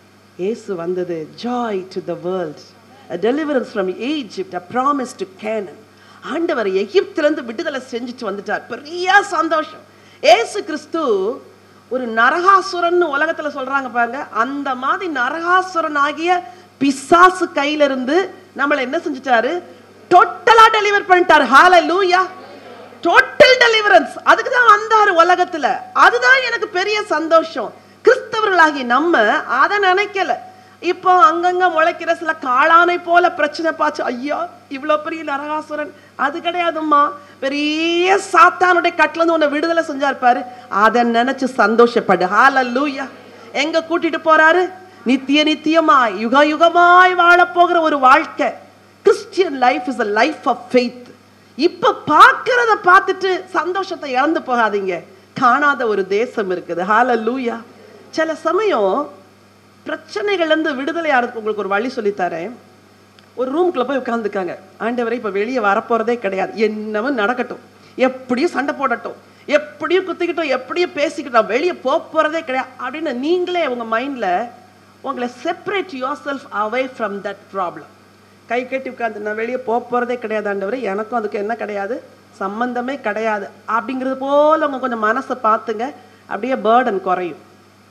இயேசு வந்தது joy to the world a deliverance from egypt a promise to canaan ஆண்டவர் எகிப்திலிருந்து விடுதலை செஞ்சுட்டு வந்துட்டார் பெரிய சந்தோஷம் ஏசு கிறிஸ்து ஒரு நரகாசுரன் உலகத்துல சொல்றாங்க பாருங்க அந்த மாதிரி நரகாசுரன் ஆகிய பிசாசு கையில இருந்து நம்மளை என்ன செஞ்சுட்டாரு டோட்டலா டெலிவர் பண்ணிட்டார் ஹalleluya டோட்டல் டெலிவரன்ஸ் அதுக்கு தான் வந்தாரு உலகத்துல அதுதான் எனக்கு பெரிய சந்தோஷம் கிறிஸ்தவர்களாகி நம்ம அதை நினைக்கல இப்போ அங்கங்க முளைக்கிற சில காளானை போல பிரச்சனை பாச்சு ஐயா இவ்வளவு பெரிய நரகாசுரன் அது கிடையாதும்மா பெரிய சாத்தானுடைய கட்டுல இருந்து உன்னை விடுதலை செஞ்சார் பாரு அதை நினைச்சு சந்தோஷப்படு ஹalleluya எங்க கூட்டிட்டு போறாரு நித்திய நித்தியமாய் யுக யுகமாய் வாழப் போகிற ஒரு வாழ்க்கை Christian life is a life of faith இப்ப பார்க்கறத பார்த்துட்டு சந்தோஷத்தை இழந்து போகாதீங்க காணாத ஒரு தேசம் இருக்குது ஹalleluya சில சமயம் பிரச்சனைகள்ல இருந்து விடுதலை ஆகிறதுக்கு உங்களுக்கு ஒரு வழி சொல்லித் தரேன் ஒரு ரூம்குள்ள போய் உட்காந்துக்காங்க ஆண்டவரை இப்ப வெளியே வரப்போறதே கிடையாது என்னவும் நடக்கட்டும் எப்படியும் சண்டை போடட்டும் எப்படியும் குத்திக்கிட்டோம் எப்படியும் பேசிக்கிட்டோம் வெளியே போக போறதே கிடையாது அப்படின்னு நீங்களே உங்க மைண்ட்ல உங்களை separate yourself away from that problem கை கட்டி உட்காந்து நான் வெளியே போக போறதே கிடையாது ஆண்டவரே எனக்கும் அதுக்கு என்ன கிடையாது சம்பந்தமே கிடையாது அப்படிங்கிறது போல உங்க கொஞ்சம் மனசை பார்த்துங்க அப்படியே பேர்டன் குறையும்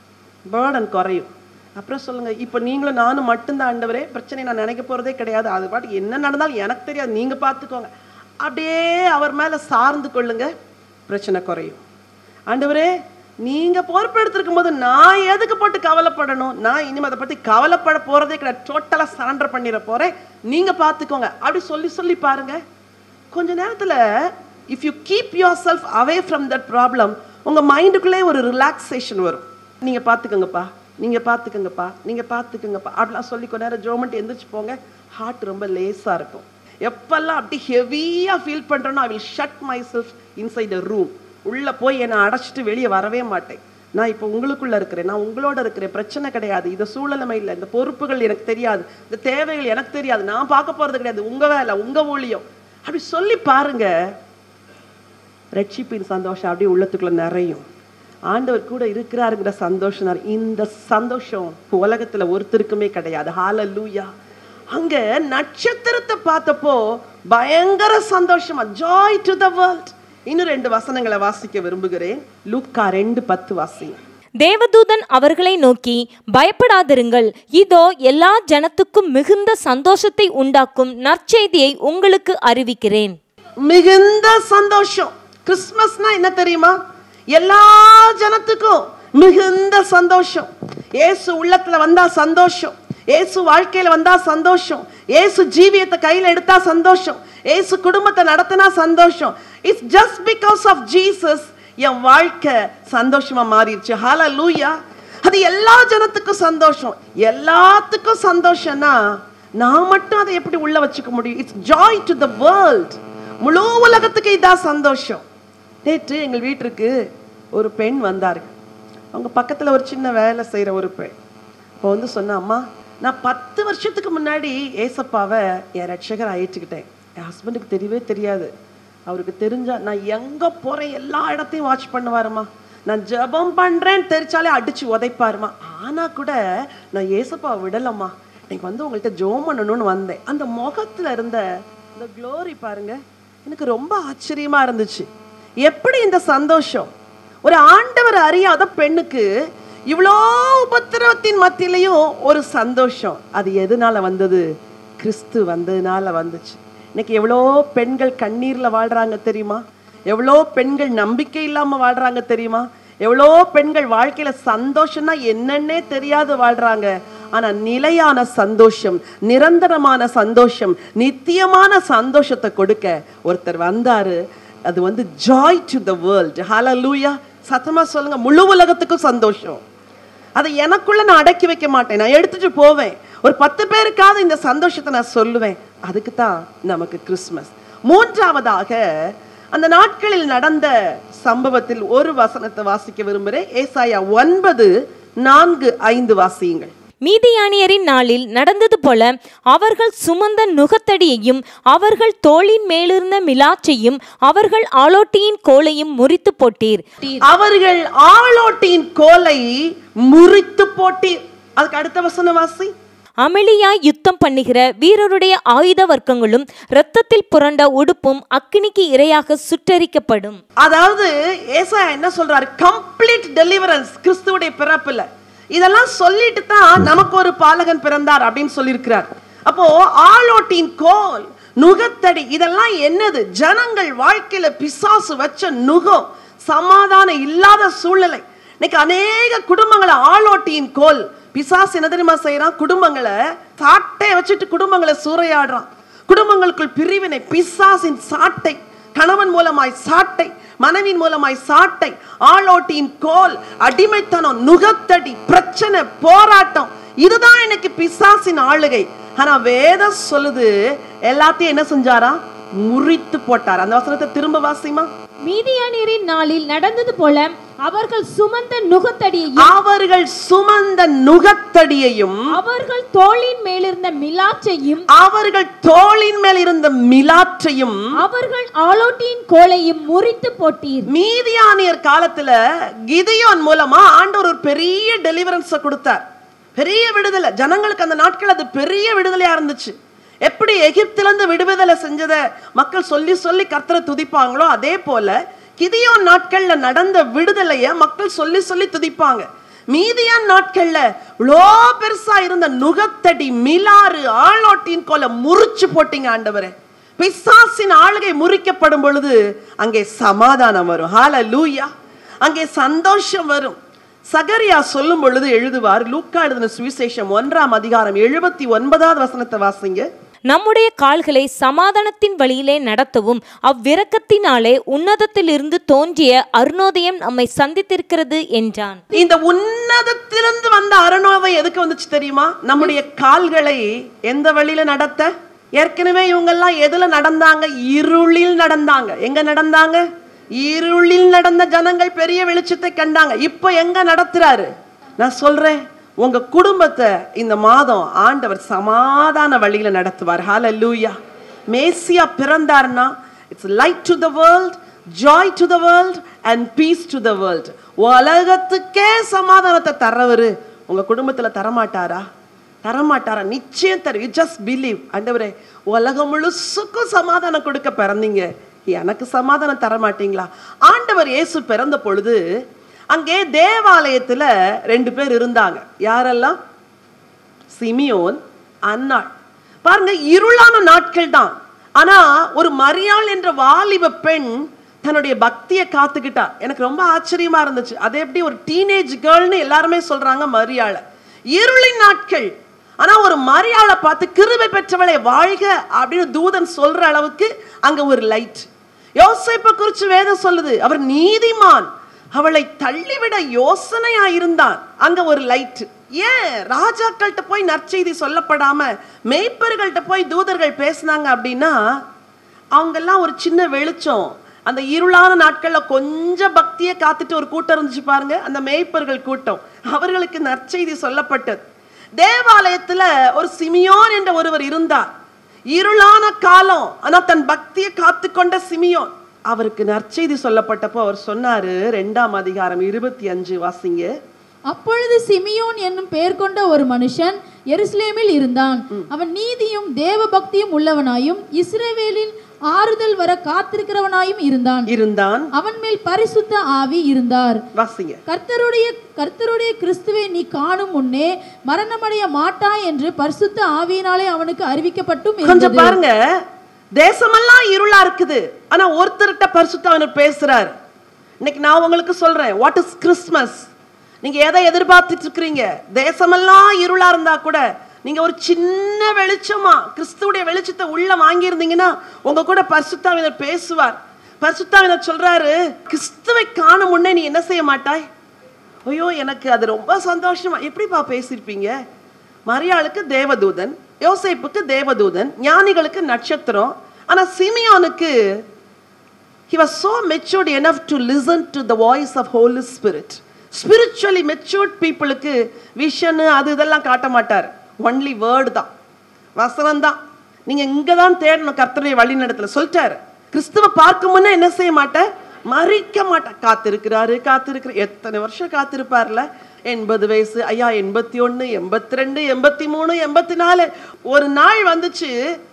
பேர்டன் குறையும் அப்புறம் சொல்லுங்க இப்போ நீங்களும் நானும் மட்டும்தான் ஆண்டவரே பிரச்சனை நான் நினைக்க போறதே கிடையாது அது பாட்டுக்கு என்ன நடந்தாலும் எனக்கு தெரியாது நீங்க பார்த்துக்கோங்க அப்படியே அவர் மேல சார்ந்து கொள்ளுங்க பிரச்சனை குறையும் ஆண்டவரே நீங்க பொறுப்பெடுத்திருக்கும் போது நான் எதுக்கு போட்டு கவலைப்படணும் நான் இனிமே அதை பத்தி கவலைப்பட போறதே கிடையாது டோட்டலா சரண்டர் பண்ணிட போறேன் நீங்க பார்த்துக்கோங்க அப்படி சொல்லி சொல்லி பாருங்க கொஞ்ச நேரத்துல if you keep yourself away from that problem உங்க மைண்டுக்குள்ளே ஒரு ரிலாக்ஸேஷன் வரும் நீங்க பார்த்துக்கோங்கப்பா நீங்க பார்த்துக்கோங்கப்பா நீங்க பார்த்துக்கோங்கப்பா அப்படிலாம் சொல்லி கொஞ்ச நேரம் ஜோமெண்ட் எந்திரிச்சு போங்க ஹார்ட் ரொம்ப லேசா இருக்கும் எப்பெல்லாம் அப்படி ஹெவியா ஃபீல் பண்றேனோ I will shut myself inside a room உள்ள போய் என்னை அடைச்சிட்டு வெளியே வரவே மாட்டேன் நான் இப்போ உங்களுக்குள்ள இருக்கிறேன் நான் உங்களோட இருக்கிறேன் பிரச்சனை கிடையாது இது சூழலமை இல்லை இந்த பொறுப்புகள் எனக்கு தெரியாது இந்த தேவைகள் எனக்கு தெரியாது நான் பார்க்க போறது கிடையாது உங்க வேலை உங்க ஊழியம் அப்படி சொல்லி பாருங்க ரட்சிப்பின் சந்தோஷம் அப்படியே உள்ளத்துக்குள்ள நிறையும் ஆண்டவர் கூட இருக்கிறாருங்கிற சந்தோஷம் நிறைய- இந்த சந்தோஷம் உலகத்துல ஒருத்தருக்குமே கிடையாது ஹalleluya அங்க நட்சத்திரத்தை பார்த்தப்போ பயங்கர சந்தோஷமா ஜாய் டு த வேர்ல்ட் இன்னும் ரெண்டு வசனங்களை வாசிக்க விரும்புகிறேன் லூக்கா ரெண்டு பத்து வாசிங்க தேவதூதன் அவர்களை நோக்கி பயப்படாதிருங்கள் இதோ எல்லா ஜனத்துக்கும் மிகுந்த சந்தோஷத்தை உண்டாக்கும் நற்செய்தியை உங்களுக்கு அறிவிக்கிறேன் மிகுந்த சந்தோஷம் கிறிஸ்மஸ்னா என்ன தெரியுமா எல்லா ஜனத்துக்கும் மிகுந்த சந்தோஷம் இயேசு உள்ளத்துல வந்தா சந்தோஷம் இயேசு வாழ்க்கையில வந்தா சந்தோஷம் இயேசு ஜீவியத்தை கையில எடுத்தா சந்தோஷம் இயேசு குடும்பத்தை நடத்தினா சந்தோஷம் it's just because of Jesus என் வாழ்க்கை சந்தோஷமா மாறிடுச்சு ஹalleluya அது எல்லா ஜனத்துக்கும் சந்தோஷம் எல்லாத்துக்கும் சந்தோஷம்னா நான் மட்டும் அதை எப்படி உள்ள வச்சுக்க முடியும் it's joy to the world முழு உலகத்துக்கு இதான் சந்தோஷம் நேற்று எங்கள் வீட்டிற்கு ஒரு பெண் வந்தார்கள் அவங்க பக்கத்துல ஒரு சின்ன வேலை செய்யற ஒரு பெண் இப்போ வந்து சொன்னா அம்மா நான் பத்து வருஷத்துக்கு முன்னாடி ஏசப்பாவை என் ரட்சகர் ஏற்றுக்கிட்டேன் என் ஹஸ்பண்டுக்கு தெரியவே தெரியாது அவருக்கு தெரிஞ்சா நான் எங்க போறேன் எல்லா இடத்தையும் வாட்ச் பண்ணுவாருமா நான் ஜெபம் பண்றேன்னு தெரிச்சாலே அடிச்சு உதைப்பாருமா ஆனா கூட நான் ஏசப்பாவை விடலம்மா இன்னைக்கு வந்து உங்கள்கிட்ட ஜோம் பண்ணணும்னு வந்தேன் அந்த முகத்துல இருந்த இந்த க்ளோரி பாருங்க எனக்கு ரொம்ப ஆச்சரியமா இருந்துச்சு எப்படி இந்த சந்தோஷம் ஒரு ஆண்டவர் அறியாத பெண்ணுக்கு இவ்வளோ உபத்திரவத்தின் மத்தியிலையும் ஒரு சந்தோஷம் அது எதனால வந்தது கிறிஸ்து வந்ததுனால வந்துச்சு இன்னைக்கு எவ்வளோ பெண்கள் கண்ணீர்ல வாழ்றாங்க தெரியுமா எவ்வளோ பெண்கள் நம்பிக்கை இல்லாம வாழ்றாங்க தெரியுமா எவ்வளோ பெண்கள் வாழ்க்கையில சந்தோஷம்னா என்னன்னே தெரியாது வாழ்றாங்க ஆனா நிலையான சந்தோஷம் நிரந்தரமான சந்தோஷம் நித்தியமான சந்தோஷத்தை கொடுக்க ஒருத்தர் வந்தாரு அது வந்து joy to the world hallelujah சத்தமா சொல்லுங்க முழு உலகத்துக்கும் சந்தோஷம் அதை எனக்குள்ள நான் அடக்கி வைக்க மாட்டேன் நான் எடுத்துட்டு போவேன் ஒரு பத்து பேருக்காவது இந்த சந்தோஷத்தை நான் சொல்லுவேன் அதுக்கு தான் நமக்கு கிறிஸ்மஸ் மூன்றாவதாக அந்த நாட்களில் நடந்த சம்பவத்தில் ஒரு வசனத்தை வாசிக்க விரும்புகிறேன் ஏசாயா ஒன்பது நான்கு ஐந்து வாசியுங்கள் மீதியானியரின் நாளில் நடந்தது போல அவர்கள் சுமந்த நுகத்தடியையும் அவர்கள் தோளின் மேலிருந்த மிலாச்சையும் அவர்கள் ஆலோட்டியின் கோலையும் முறித்து போட்டீர் அவர்கள் ஆளோட்டியின் கோலை முறித்து போட்டீர் அதுக்கு அடுத்த வசன வாசி அமளியாய் யுத்தம் பண்ணுகிற வீரருடைய ஆயுத வர்க்கங்களும் இரத்தத்தில் புரண்ட உடுப்பும் அக்கினிக்கு இரையாக சுட்டரிக்கப்படும் அதாவது ஏசாயா என்ன சொல்றாரு கம்ப்ளீட் டெலிவரன்ஸ் கிறிஸ்துவுடைய பிறப்புல இதெல்லாம் சொல்லிட்டு தான் நமக்கு ஒரு பாலகன் பிறந்தார் அப்படின்னு சொல்லியிருக்கிறார் அப்போ ஆளோட்டின் கோல் நுகத்தடி இதெல்லாம் என்னது ஜனங்கள் வாழ்க்கையில பிசாசு வச்ச நுகம் சமாதானம் இல்லாத சூழ்நிலை இன்னைக்கு அநேக குடும்பங்களை ஆளோட்டியின் கோல் பிசாசு என்ன தெரியுமா செய்யறான் குடும்பங்களை சாட்டை வச்சுட்டு குடும்பங்களை சூறையாடுறான் குடும்பங்களுக்குள் பிரிவினை பிசாசின் சாட்டை கணவன் மூலமாய் சாட்டை மனைவியின் மூலமாய் சாட்டை ஆளோட்டியின் கோல் அடிமைத்தனம் நுகத்தடி பிரச்சனை போராட்டம் இதுதான் எனக்கு பிசாசின் ஆளுகை ஆனா வேதம் சொல்லுது எல்லாத்தையும் என்ன செஞ்சாரா முறித்து போட்டார் அந்த வசனத்தை திரும்ப வாசிமா மீதியானியரின் நாளில் நடந்தது போல அவர்கள் சுமந்த நுகத்தடியையும் அவர்கள் சுமந்த நுகத்தடியையும் அவர்கள் தோளின் மேலிருந்த மிலாச்சையும் அவர்கள் தோளின் மேல் இருந்த மிலாற்றையும் அவர்கள் ஆலோட்டியின் கோலையும் முறித்து போட்டீர் மீதியானியர் காலத்துல கிதியோன் மூலமா ஆண்டவர் ஒரு பெரிய டெலிவரன்ஸ கொடுத்தார் பெரிய விடுதலை ஜனங்களுக்கு அந்த நாட்கள் அது பெரிய விடுதலையா இருந்துச்சு எப்படி எகிப்திலிருந்து விடுதலை செஞ்சதை மக்கள் சொல்லி சொல்லி கர்த்தரை துதிப்பாங்களோ அதே போல கிதியோன் நாட்கள்ல நடந்த விடுதலைய மக்கள் சொல்லி சொல்லி துதிப்பாங்க மீதியான் நாட்கள்ல இவ்வளோ பெருசா இருந்த நுகத்தடி மிலாறு ஆளோட்டின் கோல முறிச்சு போட்டீங்க ஆண்டவரே பிசாசின் ஆளுகை முறிக்கப்படும் பொழுது அங்கே சமாதானம் வரும் ஹalleluya அங்கே சந்தோஷம் வரும் சகரியா சொல்லும் பொழுது எழுதுவார் லூக்கா எழுதின சுவிசேஷம் ஒன்றாம் அதிகாரம் எழுபத்தி ஒன்பதாவது வசனத்தை வாசிங்க நம்முடைய கால்களை சமாதானத்தின் வழியிலே நடத்தவும் அவ்விரக்கத்தினாலே உன்னதத்திலிருந்து தோன்றிய அருணோதயம் நம்மை சந்தித்திருக்கிறது என்றான் இந்த உன்னதத்திலிருந்து வந்த அருணோதயம் எதுக்கு வந்துச்சு தெரியுமா நம்முடைய கால்களை எந்த வழியில நடத்த ஏற்கனவே இவங்கெல்லாம் எதுல நடந்தாங்க இருளில் நடந்தாங்க எங்க நடந்தாங்க இருளில் நடந்த ஜனங்கள் பெரிய வெளிச்சத்தை கண்டாங்க இப்போ எங்க நடத்துறாரு நான் சொல்றேன் உங்க குடும்பத்தை இந்த மாதம் ஆண்டவர் சமாதான வழியில நடத்துவார் ஹalleluya மேசியா பிறந்தார்னா it's light to the world joy to the world and peace to the world உலகத்துக்கே சமாதானத்தை தர்றவரு உங்க குடும்பத்துல தரமாட்டாரா தரமாட்டாரா நிச்சயம் தரும் யூ ஜஸ்ட் பிலீவ் ஆண்டவரே உலகம் முழுசுக்கும் சமாதானம் கொடுக்க பிறந்தீங்க எனக்கு சமாதானம் தர மாட்டீங்களா ஆண்டவர் இயேசு பிறந்த பொழுது அங்கே தேவாலயத்துல ரெண்டு பேர் இருந்தாங்க யாரெல்லாம் சிமியோன் அன்னாள் பாருங்க இருளான நாட்கள் தான் ஆனா ஒரு மரியாள் என்ற வாலிப பெண் தன்னுடைய பக்தியை காத்துக்கிட்டா எனக்கு ரொம்ப ஆச்சரியமா இருந்துச்சு அது எப்படி ஒரு டீனேஜ் கேர்ள்னு எல்லாருமே சொல்றாங்க மரியாள இருளின் நாட்கள் ஆனா ஒரு மரியாளை பார்த்து கிருபை பெற்றவளை வாழ்க அப்படின்னு தூதன் சொல்ற அளவுக்கு அங்க ஒரு லைட் யோசேப்பை குறிச்சு வேதம் சொல்லுது அவர் நீதிமான் அவளை தள்ளிவிட யோசனையா இருந்தான் அங்க ஒரு லைட் ஏன் ராஜாக்கள்கிட்ட போய் நற்செய்தி சொல்லப்படாம மேய்ப்பர்கள்ட்ட போய் தூதர்கள் பேசுனாங்க அப்படின்னா அவங்கெல்லாம் ஒரு சின்ன வெளிச்சம் அந்த இருளான நாட்கள்ல கொஞ்சம் பக்தியை காத்துட்டு ஒரு கூட்டம் இருந்துச்சு பாருங்க அந்த மேய்ப்பர்கள் கூட்டம் அவர்களுக்கு நற்செய்தி சொல்லப்பட்டது தேவாலயத்துல ஒரு சிமியோன் என்ற ஒருவர் இருந்தார் இருளான காலம் ஆனா தன் பக்தியை காத்துக்கொண்ட சிமியோன் அவருக்கு நற்செய்தி சொல்லப்பட்டப்போ அவர் சொன்னாரு ரெண்டாம் அதிகாரம் இருபத்தி அஞ்சு வாசிங்க அப்பொழுது சிமியோன் என்னும் பெயர் கொண்ட ஒரு மனுஷன் எருசலேமில் இருந்தான் அவன் நீதியும் தேவ பக்தியும் உள்ளவனாயும் இஸ்ரவேலில் ஆறுதல் வர காத்திருக்கிறவனாயும் இருந்தான் இருந்தான் அவன் மேல் பரிசுத்த ஆவி இருந்தார் வாசிங்க கர்த்தருடைய கர்த்தருடைய கிறிஸ்துவை நீ காணும் முன்னே மரணமடைய மாட்டாய் என்று பரிசுத்த ஆவியினாலே அவனுக்கு அறிவிக்கப்பட்டும் கொஞ்சம் இருந்தது பாருங்க தேசமெல்லாம் இருளா இருக்குது ஆனா ஒருத்தர்கிட்ட பரிசுத்தவனர் பேசுறாரு இன்னைக்கு நான் உங்களுக்கு சொல்றேன் வாட் இஸ் கிறிஸ்மஸ் நீங்க எதை எதிர்பார்த்துட்டு இருக்கிறீங்க தேசமெல்லாம் இருளா இருந்தா கூட நீங்க ஒரு சின்ன வெளிச்சமா கிறிஸ்துவுடைய வெளிச்சத்தை உள்ள வாங்கியிருந்தீங்கன்னா உங்க கூட பரிசுத்தாவினர் பேசுவார் பரிசுத்தாவினர் சொல்றாரு கிறிஸ்துவை காணும் முன்னே நீ என்ன செய்ய மாட்டாய் ஐயோ எனக்கு அது ரொம்ப சந்தோஷமா எப்படிப்பா பேசியிருப்பீங்க மரியாளுக்கு தேவதூதன் யோசேப்புக்கு தேவதூதன் ஞானிகளுக்கு நட்சத்திரம் ஆனா சிமியோனுக்கு he was so matured enough to listen to the voice of holy spirit spiritually matured பீப்புளுக்கு விஷன் அது இதெல்லாம் காட்ட மாட்டார் ஒன்லி வேர்டு தான் வசனம் தான் நீங்க இங்க தான் தேடணும் கர்த்தருடைய வழி நடத்தல சொல்லிட்டாரு கிறிஸ்துவ பார்க்கும் முன்னே என்ன செய்ய மாட்டேன் மறிக்க மாட்டேன் காத்திருக்கிறாரு காத்திருக்கிற எத்தனை வருஷம் காத்திருப்பார்ல எண்பது வயசு ஐயா எண்பத்தி ஒண்ணு எண்பத்தி ரெண்டு எண்பத்தி மூணு எண்பத்தி நாலு ஒரு நாள் வந்துச்சு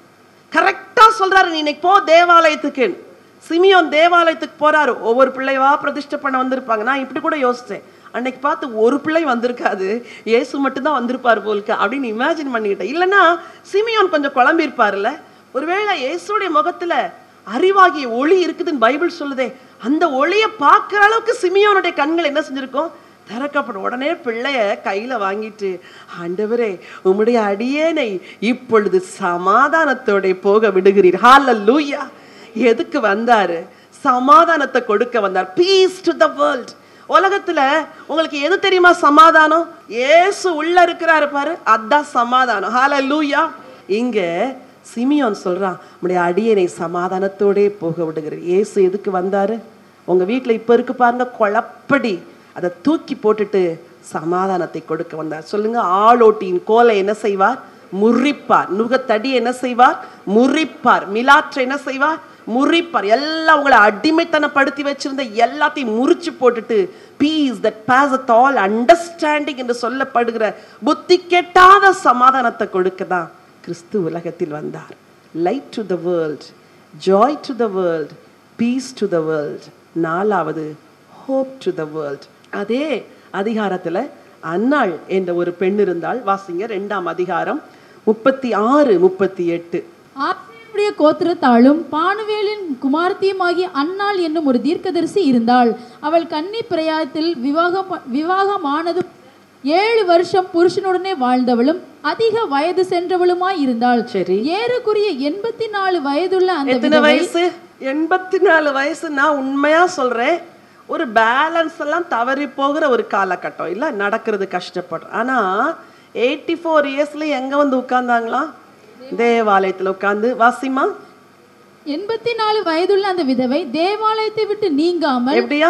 கரெக்டா சொல்றாரு நீ இன்னைக்கு போ தேவாலயத்துக்கு சிமியோன் தேவாலயத்துக்கு போறாரு ஒவ்வொரு பிள்ளைவா பிரதிஷ்டை பண்ண வந்திருப்பாங்க நான் இப்படி கூட யோசிச்சேன் அன்னைக்கு பார்த்து ஒரு பிள்ளை வந்திருக்காது இயேசு மட்டும்தான் வந்திருப்பார் போலுக்கு அப்படின்னு இமேஜின் பண்ணிக்கிட்டேன் இல்லைன்னா சிமியோன் கொஞ்சம் குழம்பி இருப்பார்ல ஒருவேளை இயேசுடைய முகத்துல அறிவாகிய ஒளி இருக்குதுன்னு பைபிள் சொல்லுதே அந்த ஒளியை பார்க்குற அளவுக்கு சிமியோனுடைய கண்கள் என்ன செஞ்சிருக்கும் திறக்கப்படும் உடனே பிள்ளைய கையில வாங்கிட்டு ஆண்டவரே உம்முடைய அடியேனை இப்பொழுது சமாதானத்தோட போக விடுகிறீர் ஹalleluya எதுக்கு வந்தாரு சமாதானத்தை கொடுக்க வந்தார் பீஸ் டு த வேர்ல்ட் உலகத்துல உங்களுக்கு எது தெரியுமா சமாதானம் ஏசு உள்ள இருக்கிறாரு பாரு அதான் சமாதானம் ஹalleluya இங்க சிமியோன் சொல்றான் உடைய அடியனை சமாதானத்தோடே போக விடுகிறீர் ஏசு எதுக்கு வந்தாரு உங்க வீட்ல இப்ப இருக்கு பாருங்க குழப்படி அதை தூக்கி போட்டுட்டு சமாதானத்தை கொடுக்க வந்தார் சொல்லுங்க ஆளோட்டியின் கோலை என்ன செய்வார் முறிப்பார் நுகத்தடி என்ன செய்வார் முறிப்பார் மிலாற்றை என்ன செய்வார் முறிப்பார் எல்லாம் உங்களை அடிமைத்தனப்படுத்தி வச்சிருந்த எல்லாத்தையும் முறிச்சு போட்டுட்டு peace that passeth all understanding என்று சொல்லப்படுகிற புத்தி கெட்டாத சமாதானத்தை கொடுக்க தான் கிறிஸ்து உலகத்தில் வந்தார் light to the world joy to the world peace to the world நாலாவது ஹோப் டு த வேர்ல்ட் அதே அதிகாரத்துல அன்னாள் என்ற ஒரு பெண் இருந்தால் வாசிங்க ரெண்டாம் அதிகாரம் முப்பத்தி ஆறு முப்பத்தி எட்டு ஆசேருடைய கோத்திரத்தாளும் பானுவேலின் குமாரத்தியுமாகிய அன்னாள் என்னும் ஒரு தீர்க்கதரிசி இருந்தாள் அவள் கன்னி பிரயாயத்தில் விவாகம் விவாகமானது ஏழு வருஷம் புருஷனுடனே வாழ்ந்தவளும் அதிக வயது சென்றவளுமாய் இருந்தாள் சரி. ஏறக்குறைய எண்பத்தி நாலு வயதுள்ள அந்த எத்தனை வயசு எண்பத்தி நாலு வயசு நான் உண்மையா சொல்றேன் ஒரு பேலன்ஸ் எல்லாம் தவறி போகிற ஒரு காலகட்டம் இல்ல நடக்கிறது கஷ்டப்படுறோம் ஆனா எயிட்டி ஃபோர் இயர்ஸ்ல எங்க வந்து உட்கார்ந்தாங்களாம் தேவாலயத்துல உட்கார்ந்து வாசிமா எண்பத்தி நாலு வயதுள்ள அந்த விதவை தேவாலயத்தை விட்டு நீங்காமல் எப்படியா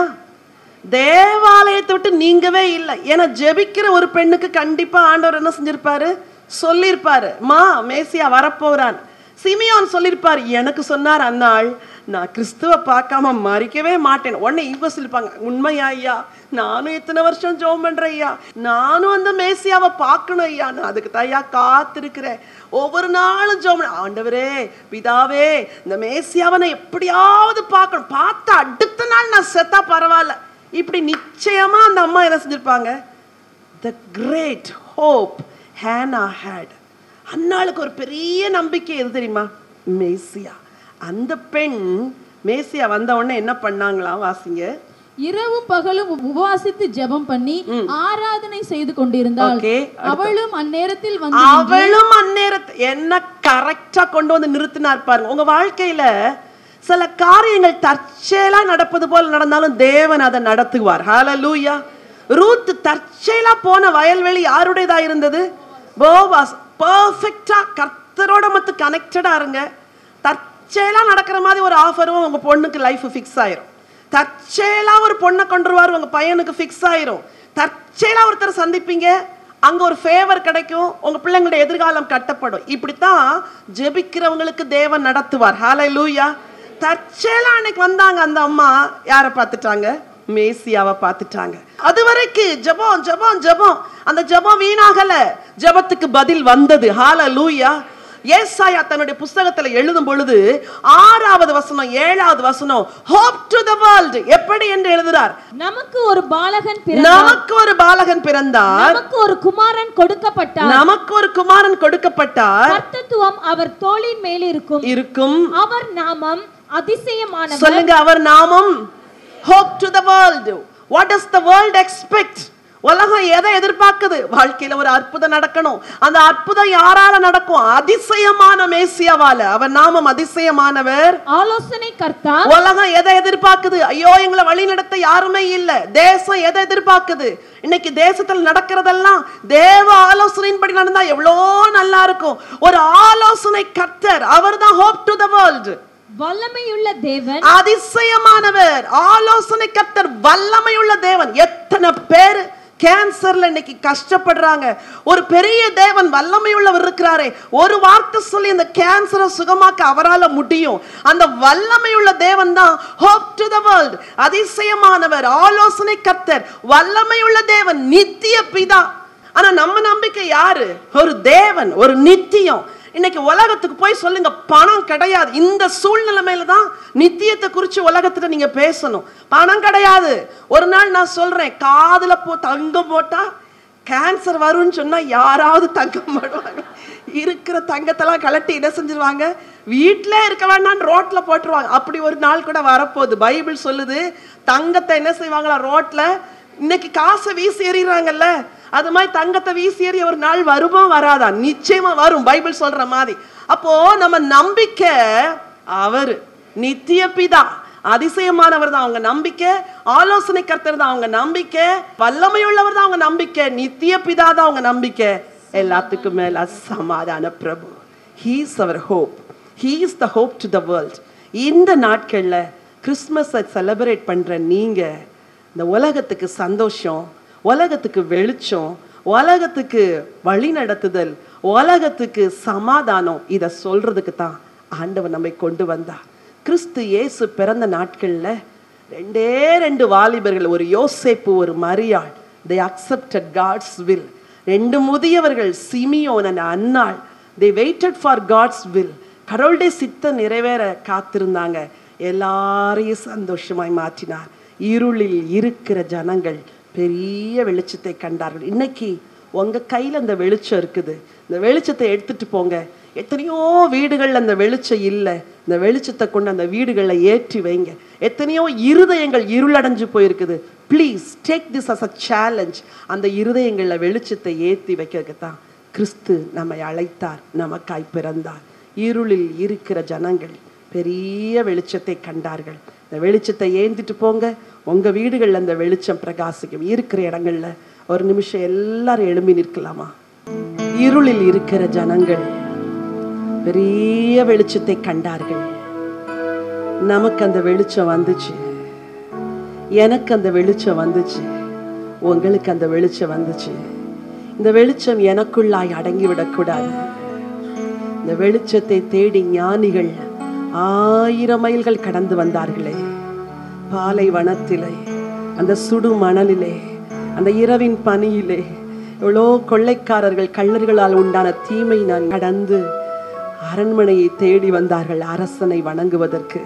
தேவாலயத்தை விட்டு நீங்கவே இல்லை ஏன்னா ஜெபிக்கிற ஒரு பெண்ணுக்கு கண்டிப்பா ஆண்டவர் என்ன செஞ்சிருப்பாரு சொல்லியிருப்பாரு மா மேசியா வரப்போறான் சிமியோன் சொல்லியிருப்பார் எனக்கு சொன்னார் அந்நாள் நான் கிறிஸ்துவ பார்க்காம மறிக்கவே மாட்டேன் உடனே இவ சொல்லிப்பாங்க உண்மையா ஐயா நானும் இத்தனை வருஷம் ஜோம் பண்றேன் ஐயா நானும் அந்த மேசியாவை பார்க்கணும் ஐயா நான் அதுக்கு தாயா காத்திருக்கிறேன் ஒவ்வொரு நாளும் ஜோம் பண்ண- ஆண்டவரே பிதாவே இந்த மேசியாவை நான் எப்படியாவது பார்க்கணும் பார்த்த அடுத்த நாள் நான் செத்தா பரவாயில்ல இப்படி நிச்சயமா அந்த அம்மா என்ன செஞ்சிருப்பாங்க the great hope Hannah had அன்னாளுக்கு ஒரு பெரிய நம்பிக்கை எது தெரியுமா மேசியா அந்த பெண் மேசியா வந்த உடனே என்ன பண்ணாங்களாம் வாசிங்க இரவும் பகலும் உபவாசித்து ஜெபம் பண்ணி ஆராதனை செய்து கொண்டிருந்தாள் Okay, அவளும் அந்நேரத்தில் வந்து அவளும் அந்நேரத்தை என்ன கரெக்டா கொண்டு வந்து நிறுத்தினார் பாருங்க உங்க வாழ்க்கையில சில காரியங்கள் தற்செயலா நடப்பது போல நடந்தாலும் தேவன் அதை நடத்துவார் ஹalleluya ரூத் தற்செயலா போன வயல்வெளி யாருடையதா இருந்தது போவாஸ் பர்ஃபெக்டா கர்த்தரோட மட்டும் கனெக்டடா இருங்க தற்செயலா நடக்கிற மாதிரி ஒரு ஆஃபரும் உங்க பொண்ணுக்கு லைஃப் ஃபிக்ஸ் ஆயிரும் தற்செயலா ஒரு பொண்ணை கொண்டுருவார் உங்க பையனுக்கு ஃபிக்ஸ் ஆயிரும் தற்செயலா ஒருத்தர் சந்திப்பீங்க அங்க ஒரு ஃபேவர் கிடைக்கும் உங்க பிள்ளைங்களுடைய எதிர்காலம் கட்டப்படும் இப்படித்தான் ஜெபிக்கிறவங்களுக்கு தேவன் நடத்துவார் ஹாலை லூயா தற்செயலா அன்னைக்கு வந்தாங்க அந்த அம்மா யாரை பார்த்துட்டாங்க மேசியாவை பார்த்துட்டாங்க அது வரைக்கும் ஜெபம் ஜெபம் ஜெபம் அந்த ஜெபம் வீணாகல ஜெபத்துக்கு பதில் வந்தது ஹால லூயா ஏசாயா தன்னுடைய புஸ்தகத்துல எழுதும் பொழுது ஆறாவது வசனம் ஏழாவது வசனம் ஹோப் டு த வேர்ல்ட் எப்படி என்று எழுதுறார் நமக்கு ஒரு பாலகன் பிறந்தார் நமக்கு ஒரு பாலகன் பிறந்தார் நமக்கு ஒரு குமாரன் கொடுக்கப்பட்டார் நமக்கு ஒரு குமாரன் கொடுக்கப்பட்டார் கர்த்தத்துவம் அவர் தோளின் மேல் இருக்கும் இருக்கும் அவர் நாமம் அதிசயமானவர் சொல்லுங்க அவர் நாமம் hope to the world what does the world expect உலகம் எதை எதிர்பார்க்குது வாழ்க்கையில ஒரு அற்புதம் நடக்கணும் அந்த அற்புதம் யாரால நடக்கும் அதிசயமான மேசியாவால அவர் நாமம் அதிசயமானவர் ஆலோசனை கர்த்தா உலகம் எதை எதிர்பார்க்குது ஐயோ எங்களை வழி நடத்த யாருமே இல்ல தேசம் எதை எதிர்பார்க்குது இன்னைக்கு தேசத்தில் நடக்கிறதெல்லாம் தேவ ஆலோசனையின்படி நடந்தா எவ்வளோ நல்லா இருக்கும் ஒரு ஆலோசனை கர்த்தர் அவர்தான் ஹோப் டு த வேர்ல்ட் வல்லமையுள்ள தேவன் அதிசயமானவர் ஆலோசனை கர்த்தர் வல்லமையுள்ள தேவன் எத்தனை பேர் கேன்சர்ல இன்னைக்கு கஷ்டப்படுறாங்க ஒரு பெரிய தேவன் வல்லமையுள்ளவர் இருக்கிறாரே ஒரு வார்த்தை சொல்லி இந்த கேன்சரை சுகமாக்க அவரால முடியும் அந்த வல்லமையுள்ள தேவன் தான் ஹோப் டு த வேர்ல்ட் அதிசயமானவர் ஆலோசனை கர்த்தர் வல்லமையுள்ள தேவன் நித்திய பிதா ஆனா நம்ம நம்பிக்கை யாரு ஒரு தேவன் ஒரு நித்தியம் இன்னைக்கு உலகத்துக்கு போய் சொல்லுங்க பணம் கிடையாது இந்த சூழ்நிலைமையில தான் நித்தியத்தை குறித்து உலகத்துல நீங்க பேசணும் பணம் கிடையாது ஒரு நாள் நான் சொல்றேன் காதுல போ தங்கம் போட்டா கேன்சர் வரும்னு சொன்னா யாராவது தங்கம் போடுவாங்க இருக்கிற தங்கத்தெல்லாம் கலட்டி என்ன செஞ்சிருவாங்க வீட்டிலே இருக்க வேண்டாம் ரோட்ல போட்டுருவாங்க அப்படி ஒரு நாள் கூட வரப்போகுது பைபிள் சொல்லுது தங்கத்தை என்ன செய்வாங்களா ரோட்ல இன்னைக்கு காசை வீசி எறிகிறாங்கல்ல அது மாதிரி தங்கத்தை வீசி எறிய ஒரு நாள் வருமா வராதா நிச்சயமா வரும் பைபிள் சொல்ற மாதிரி அப்போ நம்ம நம்பிக்கை அவர் நித்திய பிதா அதிசயமானவர் தான் அவங்க நம்பிக்கை ஆலோசனை கர்த்தர் தான் அவங்க நம்பிக்கை வல்லமையுள்ளவர் தான் அவங்க நம்பிக்கை நித்திய பிதா தான் அவங்க நம்பிக்கை எல்லாத்துக்கும் மேல சமாதான பிரபு ஹீஸ் அவர் hope he's the hope to the world இந்த நாட்கள்ல கிறிஸ்மஸை செலிப்ரேட் பண்ற நீங்க இந்த உலகத்துக்கு சந்தோஷம் உலகத்துக்கு வெளிச்சம் உலகத்துக்கு வழி நடத்துதல் உலகத்துக்கு சமாதானம் இதை சொல்றதுக்கு தான் ஆண்டவர் நம்மை கொண்டு வந்தார் கிறிஸ்து இயேசு பிறந்த நாட்கள்ல ரெண்டே ரெண்டு வாலிபர்கள் ஒரு யோசேப்பு ஒரு மரியாள் தே அக்செப்டட் காட்ஸ் வில் ரெண்டு முதியவர்கள் சிமியோன் and அன்னாள் they waited for God's will கடவுளுடைய சித்தம் நிறைவேற காத்திருந்தாங்க எல்லாரையும் சந்தோஷமாய் மாற்றினார் இருளில் இருக்கிற ஜனங்கள் பெரிய வெளிச்சத்தை கண்டார்கள் இன்னைக்கு உங்க கையில அந்த வெளிச்சம் இருக்குது இந்த வெளிச்சத்தை எடுத்துட்டு போங்க எத்தனையோ வீடுகள்ல அந்த வெளிச்சம் இல்லை இந்த வெளிச்சத்தை கொண்டு அந்த வீடுகளில் ஏற்றி வைங்க எத்தனையோ இருதயங்கள் இருளடைஞ்சு போயிருக்குது please take this as a challenge அந்த இருதயங்களில் வெளிச்சத்தை ஏற்றி வைக்கிறதுக்கு தான் கிறிஸ்து நம்மை அழைத்தார் நமக்காய் பிறந்தார் இருளில் இருக்கிற ஜனங்கள் பெரிய வெளிச்சத்தை கண்டார்கள் இந்த வெளிச்சத்தை ஏந்திட்டு போங்க உங்க வீடுகள்ல அந்த வெளிச்சம் பிரகாசிக்கும் இருக்கிற இடங்கள்ல ஒரு நிமிஷம் எல்லாரும் எழும்பி நிற்கலாமா இருளில் இருக்கிற ஜனங்கள் பெரிய வெளிச்சத்தை கண்டார்கள் நமக்கு அந்த வெளிச்சம் வந்துச்சு எனக்கு அந்த வெளிச்சம் வந்துச்சு உங்களுக்கு அந்த வெளிச்சம் வந்துச்சு இந்த வெளிச்சம் எனக்குள்ளாய் அடங்கிவிடக்கூடாது இந்த வெளிச்சத்தை தேடி ஞானிகள் ஆயிரம் மைல்கள் கடந்து வந்தார்களே பாலைவனத்திலே அந்த சுடு மணலிலே அந்த இரவின் பனியிலே எவ்வளோ கொள்ளைக்காரர்கள் கள்ளர்களால் உண்டான தீமை நான் கடந்து அரண்மனையை தேடி வந்தார்கள் அரசனை வணங்குவதற்கு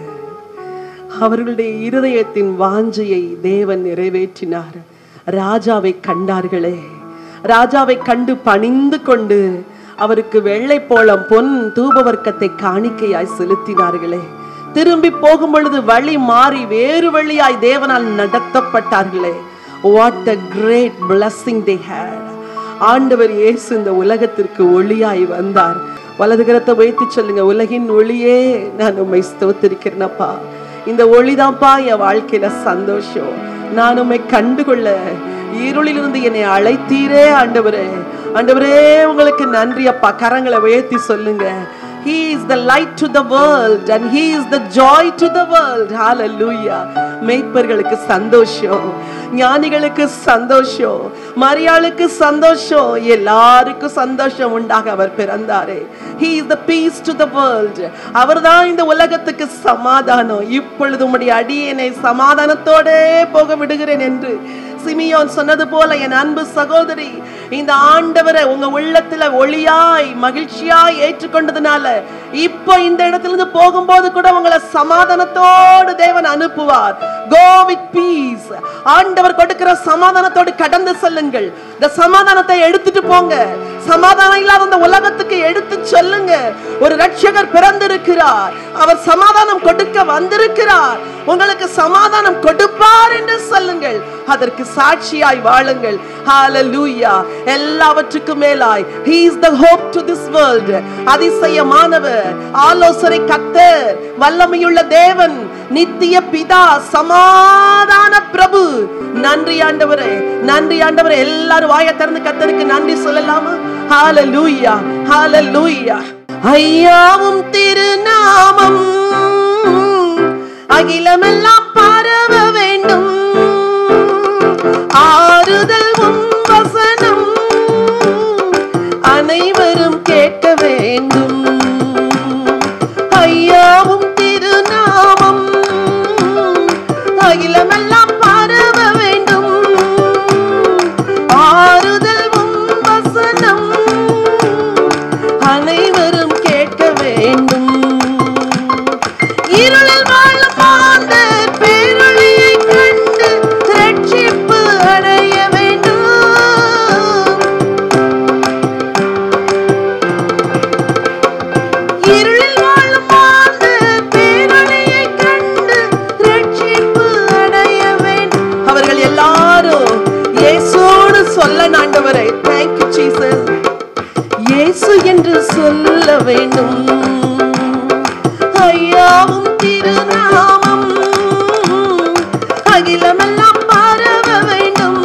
அவர்களுடைய இருதயத்தின் வாஞ்சையை தேவன் நிறைவேற்றினார் ராஜாவை கண்டார்களே ராஜாவை கண்டு பணிந்து கொண்டு அவருக்கு வெள்ளை போலம் பொன் தூபவர்க்கத்தை காணிக்கையாய் செலுத்தினார்களே திரும்பி போகும் பொழுது வழி மாறி வேறு வழியாய் தேவனால் நடத்தப்பட்டார்களே what a great blessing they had ஆண்டவர் இயேசு இந்த உலகத்திற்கு ஒளியாய் வந்தார் வலது கரத்தை வைத்து சொல்லுங்க உலகின் ஒளியே நான் உம்மை ஸ்தோத்திரிக்கிறேனப்பா இந்த ஒளிதான்ப்பா என் வாழ்க்கையில சந்தோஷம் நான் உம்மை கண்டுகொள்ள இருளிலிருந்து என்னை அழைத்தீரே ஆண்டவரே ஆண்டவரே உங்களுக்கு நன்றி அப்பா கரங்களை உயர்த்தி சொல்லுங்க He is the light to the world and he is the joy to the world. Hallelujah. மேய்ப்பர்களுக்கு சந்தோஷம் ஞானிகளுக்கு சந்தோஷம் மரியாளுக்கு சந்தோஷம் எல்லாருக்கும் சந்தோஷம் உண்டாக அவர் பிறந்தாரே He is the peace to the world. அவர்தான் இந்த உலகத்துக்கு சமாதானம் இப்பொழுது உம்முடைய அடியனை சமாதானத்தோடே போக விடுகிறேன் என்று சிமியோன் சொன்னது போல என் அன்பு சகோதரி இந்த ஆண்டவரை உங்க உள்ளத்துல ஒளியாய் மகிழ்ச்சியாய் ஏற்றுக்கொண்டதுனால இப்போ இந்த இடத்துல இருந்து போகும்போது கூட உங்களை சமாதானத்தோடு தேவன் அனுப்புவார் கோ வித் பீஸ் ஆண்டவர் கொடுக்கிற சமாதானத்தோடு கடந்து செல்லுங்கள் இந்த சமாதானத்தை எடுத்துட்டு போங்க சமாதானம் இல்லாத இந்த உலகத்துக்கு எடுத்து சொல்லுங்க ஒரு ரட்சகர் பிறந்திருக்கிறார் அவர் சமாதானம் கொடுக்க வந்திருக்கிறார் உங்களுக்கு சமாதானம் கொடுப்பார் என்று சொல்லுங்கள் அதற்கு சாட்சியாய் வாழுங்கள் ஹalleluya எல்லாவற்றுக்கும் மேலாய் he is the hope to this world அதிசயமானவர் ஆலோசனை கர்த்தர் வல்லமையுள்ள தேவன் நித்திய பிதா சமாதான பிரபு நன்றி ஆண்டவரே நன்றி ஆண்டவரே எல்லாரும் வாயை திறந்து கர்த்தருக்கு நன்றி சொல்லலாமா ஹalleluya ஹalleluya ஐயாவும் திருநாமம் அகிலமெல்லாம் பரவ வேண்டும் ஆறுதல் உன் வசனம் அனைவரும் கேட்க வேண்டும் ஐயாவும் திருநாமம் அகிலமெல்லாம் பரவ வேண்டும் ஆறுதல் உன் வசனம் அனைவரும் கேட்க வேண்டும் இருளில் வாழும் மாந்தர் பேரொளியை கண்டு ரட்சிப்பு அடைய வேண்டும் இருளில் வாழும் மாந்தர் பேரொளியை கண்டு ரட்சிப்பு அடைய வேண்டும் அவர்கள் எல்லாரும் இயேசோடு சொல்ல ஆண்டவரை தேங்க்யூ ஜீசஸ் இயேசு என்று சொல்ல வேண்டும் ஐயாவும் திருநாமம் அகிலமெல்லாம் பரவ வேண்டும்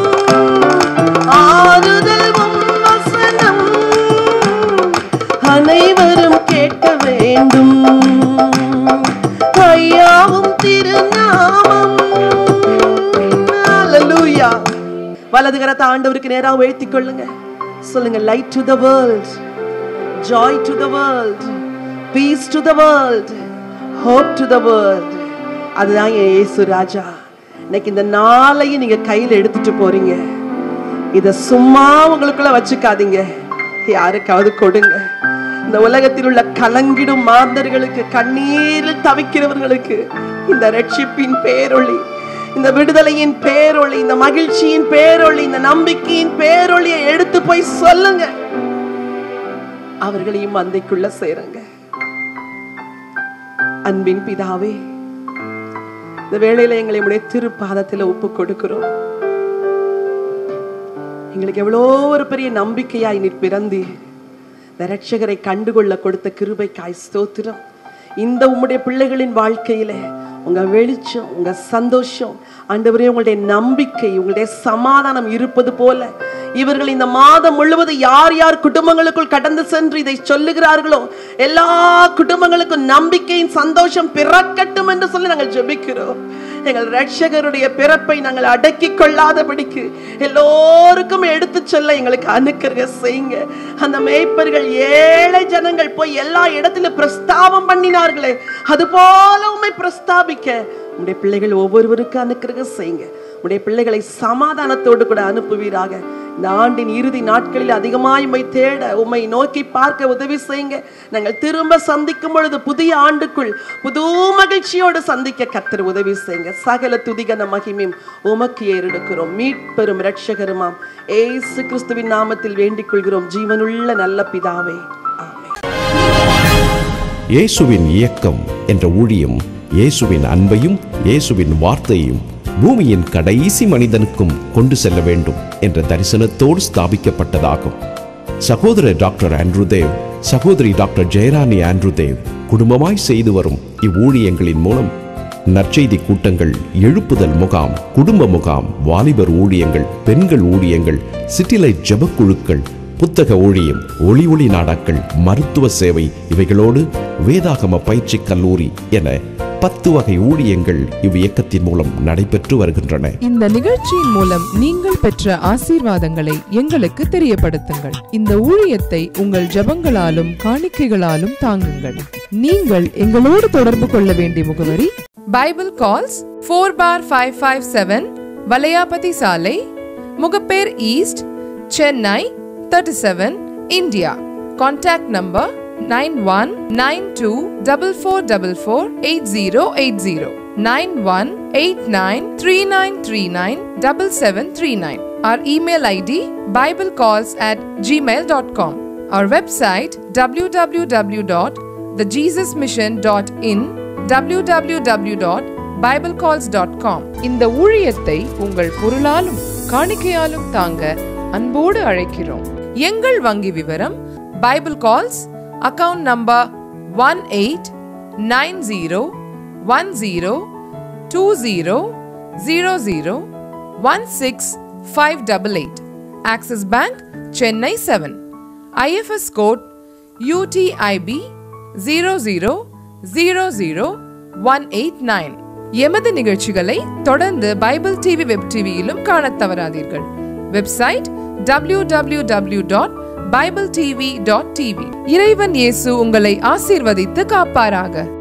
ஆறுதல் உம் வசனம் அனைவரும் கேட்க வேண்டும் ஐயாவும் திருநாமம் Hallelujah. வலது கரத்தை ஆண்டவருக்கு நேராக உயர்த்திக் கொள்ளுங்க சொல்லுங்க light to the world joy to the world peace to the world hope to the world அதுதான் என் இயேசு ராஜா இன்னைக்கு இந்த நாளையும் நீங்க கையில எடுத்துட்டு போறீங்க இத சும்மா உங்களுக்குள்ள வச்சுக்காதீங்க யாருக்காவது கொடுங்க இந்த உலகத்தில் உள்ள கலங்கிடும் மாந்தர்களுக்கு கண்ணீரில் தவிக்கிறவர்களுக்கு இந்த ரட்சிப்பின் பேரொளி இந்த விடுதலையின் பேரொளி இந்த மகிழ்ச்சியின் பேரொளி இந்த நம்பிக்கையின் பேரொளியை எடுத்து போய் சொல்லுங்க அவர்களையும் மந்தைக்குள்ள சேருங்க அன்பின் பிதாவே இந்த வேளையில எங்களை உடைய திருப்பாதத்துல ஒப்பு கொடுக்கிறோம் எங்களுக்கு எவ்வளோ ஒரு பெரிய நம்பிக்கையாய் நீர் பிறந்தி இந்த ரட்சகரை கண்டுகொள்ள கொடுத்த கிருபைக்காய் ஸ்தோத்திரம் இந்த உம்முடைய பிள்ளைகளின் வாழ்க்கையில உங்க வெளிச்சம் உங்க சந்தோஷம் ஆண்டவரே உங்களுடைய நம்பிக்கை உங்களுடைய சமாதானம் இருப்பது போல இவர்கள் இந்த மாதம் முழுவதும் யார் யார் குடும்பங்களுக்குள் கடந்து சென்று இதை சொல்லுகிறார்களோ எல்லா குடும்பங்களுக்கும் நம்பிக்கையின் சந்தோஷம் பிறக்கட்டும் என்று சொல்லி நாங்கள் ஜெபிக்கிறோம் எங்கள் ரட்சகருடைய பிறப்பை நாங்கள் அடக்கிக் கொள்ளாதபடிக்கு எல்லோருக்கும் எடுத்து சொல்ல எங்களுக்கு அனுக்கிரக செய்யுங்க அந்த மேய்ப்பர்கள் ஏழை ஜனங்கள் போய் எல்லா இடத்திலும் பிரஸ்தாபம் பண்ணினார்களே அது போல உண்மை பிரஸ்தாபிக்க உடைய பிள்ளைகள் ஒவ்வொருவருக்கும் அனுக்கிரக செய்யுங்க உடைய பிள்ளைகளை சமாதானத்தோடு கூட அனுப்புவீராக இந்த ஆண்டின் இறுதி நாட்களில் அதிகமாய் உம்மை தேட உம்மை நோக்கி பார்க்க உதவி செய்யுங்க நாங்கள் திரும்ப சந்திக்கும் பொழுது புதிய ஆண்டுக்குள் புது மகிழ்ச்சியோடு சந்திக்க கர்த்தர் உதவி செய்யுங்க சகல துதிகன மகிமையும் உமக்கு ஏறெடுக்கிறோம் மீட்பெரும் இரட்சகருமாம் ஏசு கிறிஸ்துவின் நாமத்தில் வேண்டிக் கொள்கிறோம் ஜீவனுள்ள நல்ல பிதாவே ஆமென் இயேசுவின் இயக்கம் என்ற ஊழியம் இயேசுவின் அன்பையும் இயேசுவின் வார்த்தையையும் பூமியின் கடைசி மனிதனுக்கும் கொண்டு செல்ல வேண்டும் என்ற தரிசனத்தோடு ஸ்தாபிக்கப்பட்டதாகும் சகோதரர் டாக்டர் ஆண்ட்ரூ தேவ் சகோதரி டாக்டர் ஜெயராணி ஆண்ட்ரூ தேவ் குடும்பமாய் செய்து வரும் இவ்வூழியங்களின் மூலம் நற்செய்தி கூட்டங்கள் எழுப்புதல் முகாம் குடும்ப முகாம் வாலிபர் ஊழியங்கள் பெண்கள் ஊழியங்கள் சிட்டிலைட் ஜெபக்குழுக்கள் புத்தக ஊழியம் ஒளி ஒளி நாடாக்கள் மருத்துவ சேவை இவைகளோடு வேதாகம பயிற்சி கல்லூரி என பத்து வகை ஊழியங்கள் இவ்வியக்கத்தின் மூலம் நடைபெற்று வருகின்றன இந்த நிகழ்ச்சியின் மூலம் நீங்கள் பெற்ற ஆசீர்வாதங்களை எங்களுக்கு தெரியப்படுத்துங்கள் இந்த ஊழியத்தை உங்கள் ஜெபங்களாலும் காணிக்கைகளாலும் தாங்குங்கள் நீங்கள் எங்களோடு தொடர்பு கொள்ள வேண்டிய முகவரி Bible calls four bar five five seven Valayapathi சாலை Mogappair East Chennai thirty seven India contact number nine one nine two double four double four eight zero eight zero nine one eight nine three nine three nine double seven three nine Our email ID biblecalls at gmail.com. Our website www.thejesusmission.in www.biblecalls.com இந்த ஊழியத்தை உங்கள் பொருளாலும் காணிக்கையாலும் தாங்க அன்போடு அழைக்கிறோம் எங்கள் வங்கி விவரம் Bible calls account number one eight nine zero one zero two zero zero zero one six five double eight Axis bank Chennai seven IFS code UTIB zero zero zero zero one eight nine எமது நிகழ்ச்சிகளை தொடர்ந்து பைபிள் டிவி வெப் டிவியிலும் காணத் தவறாதீர்கள் website W W W dot Bible TV dot TV இறைவன் இயேசு உங்களை ஆசீர்வதித்து காப்பாராக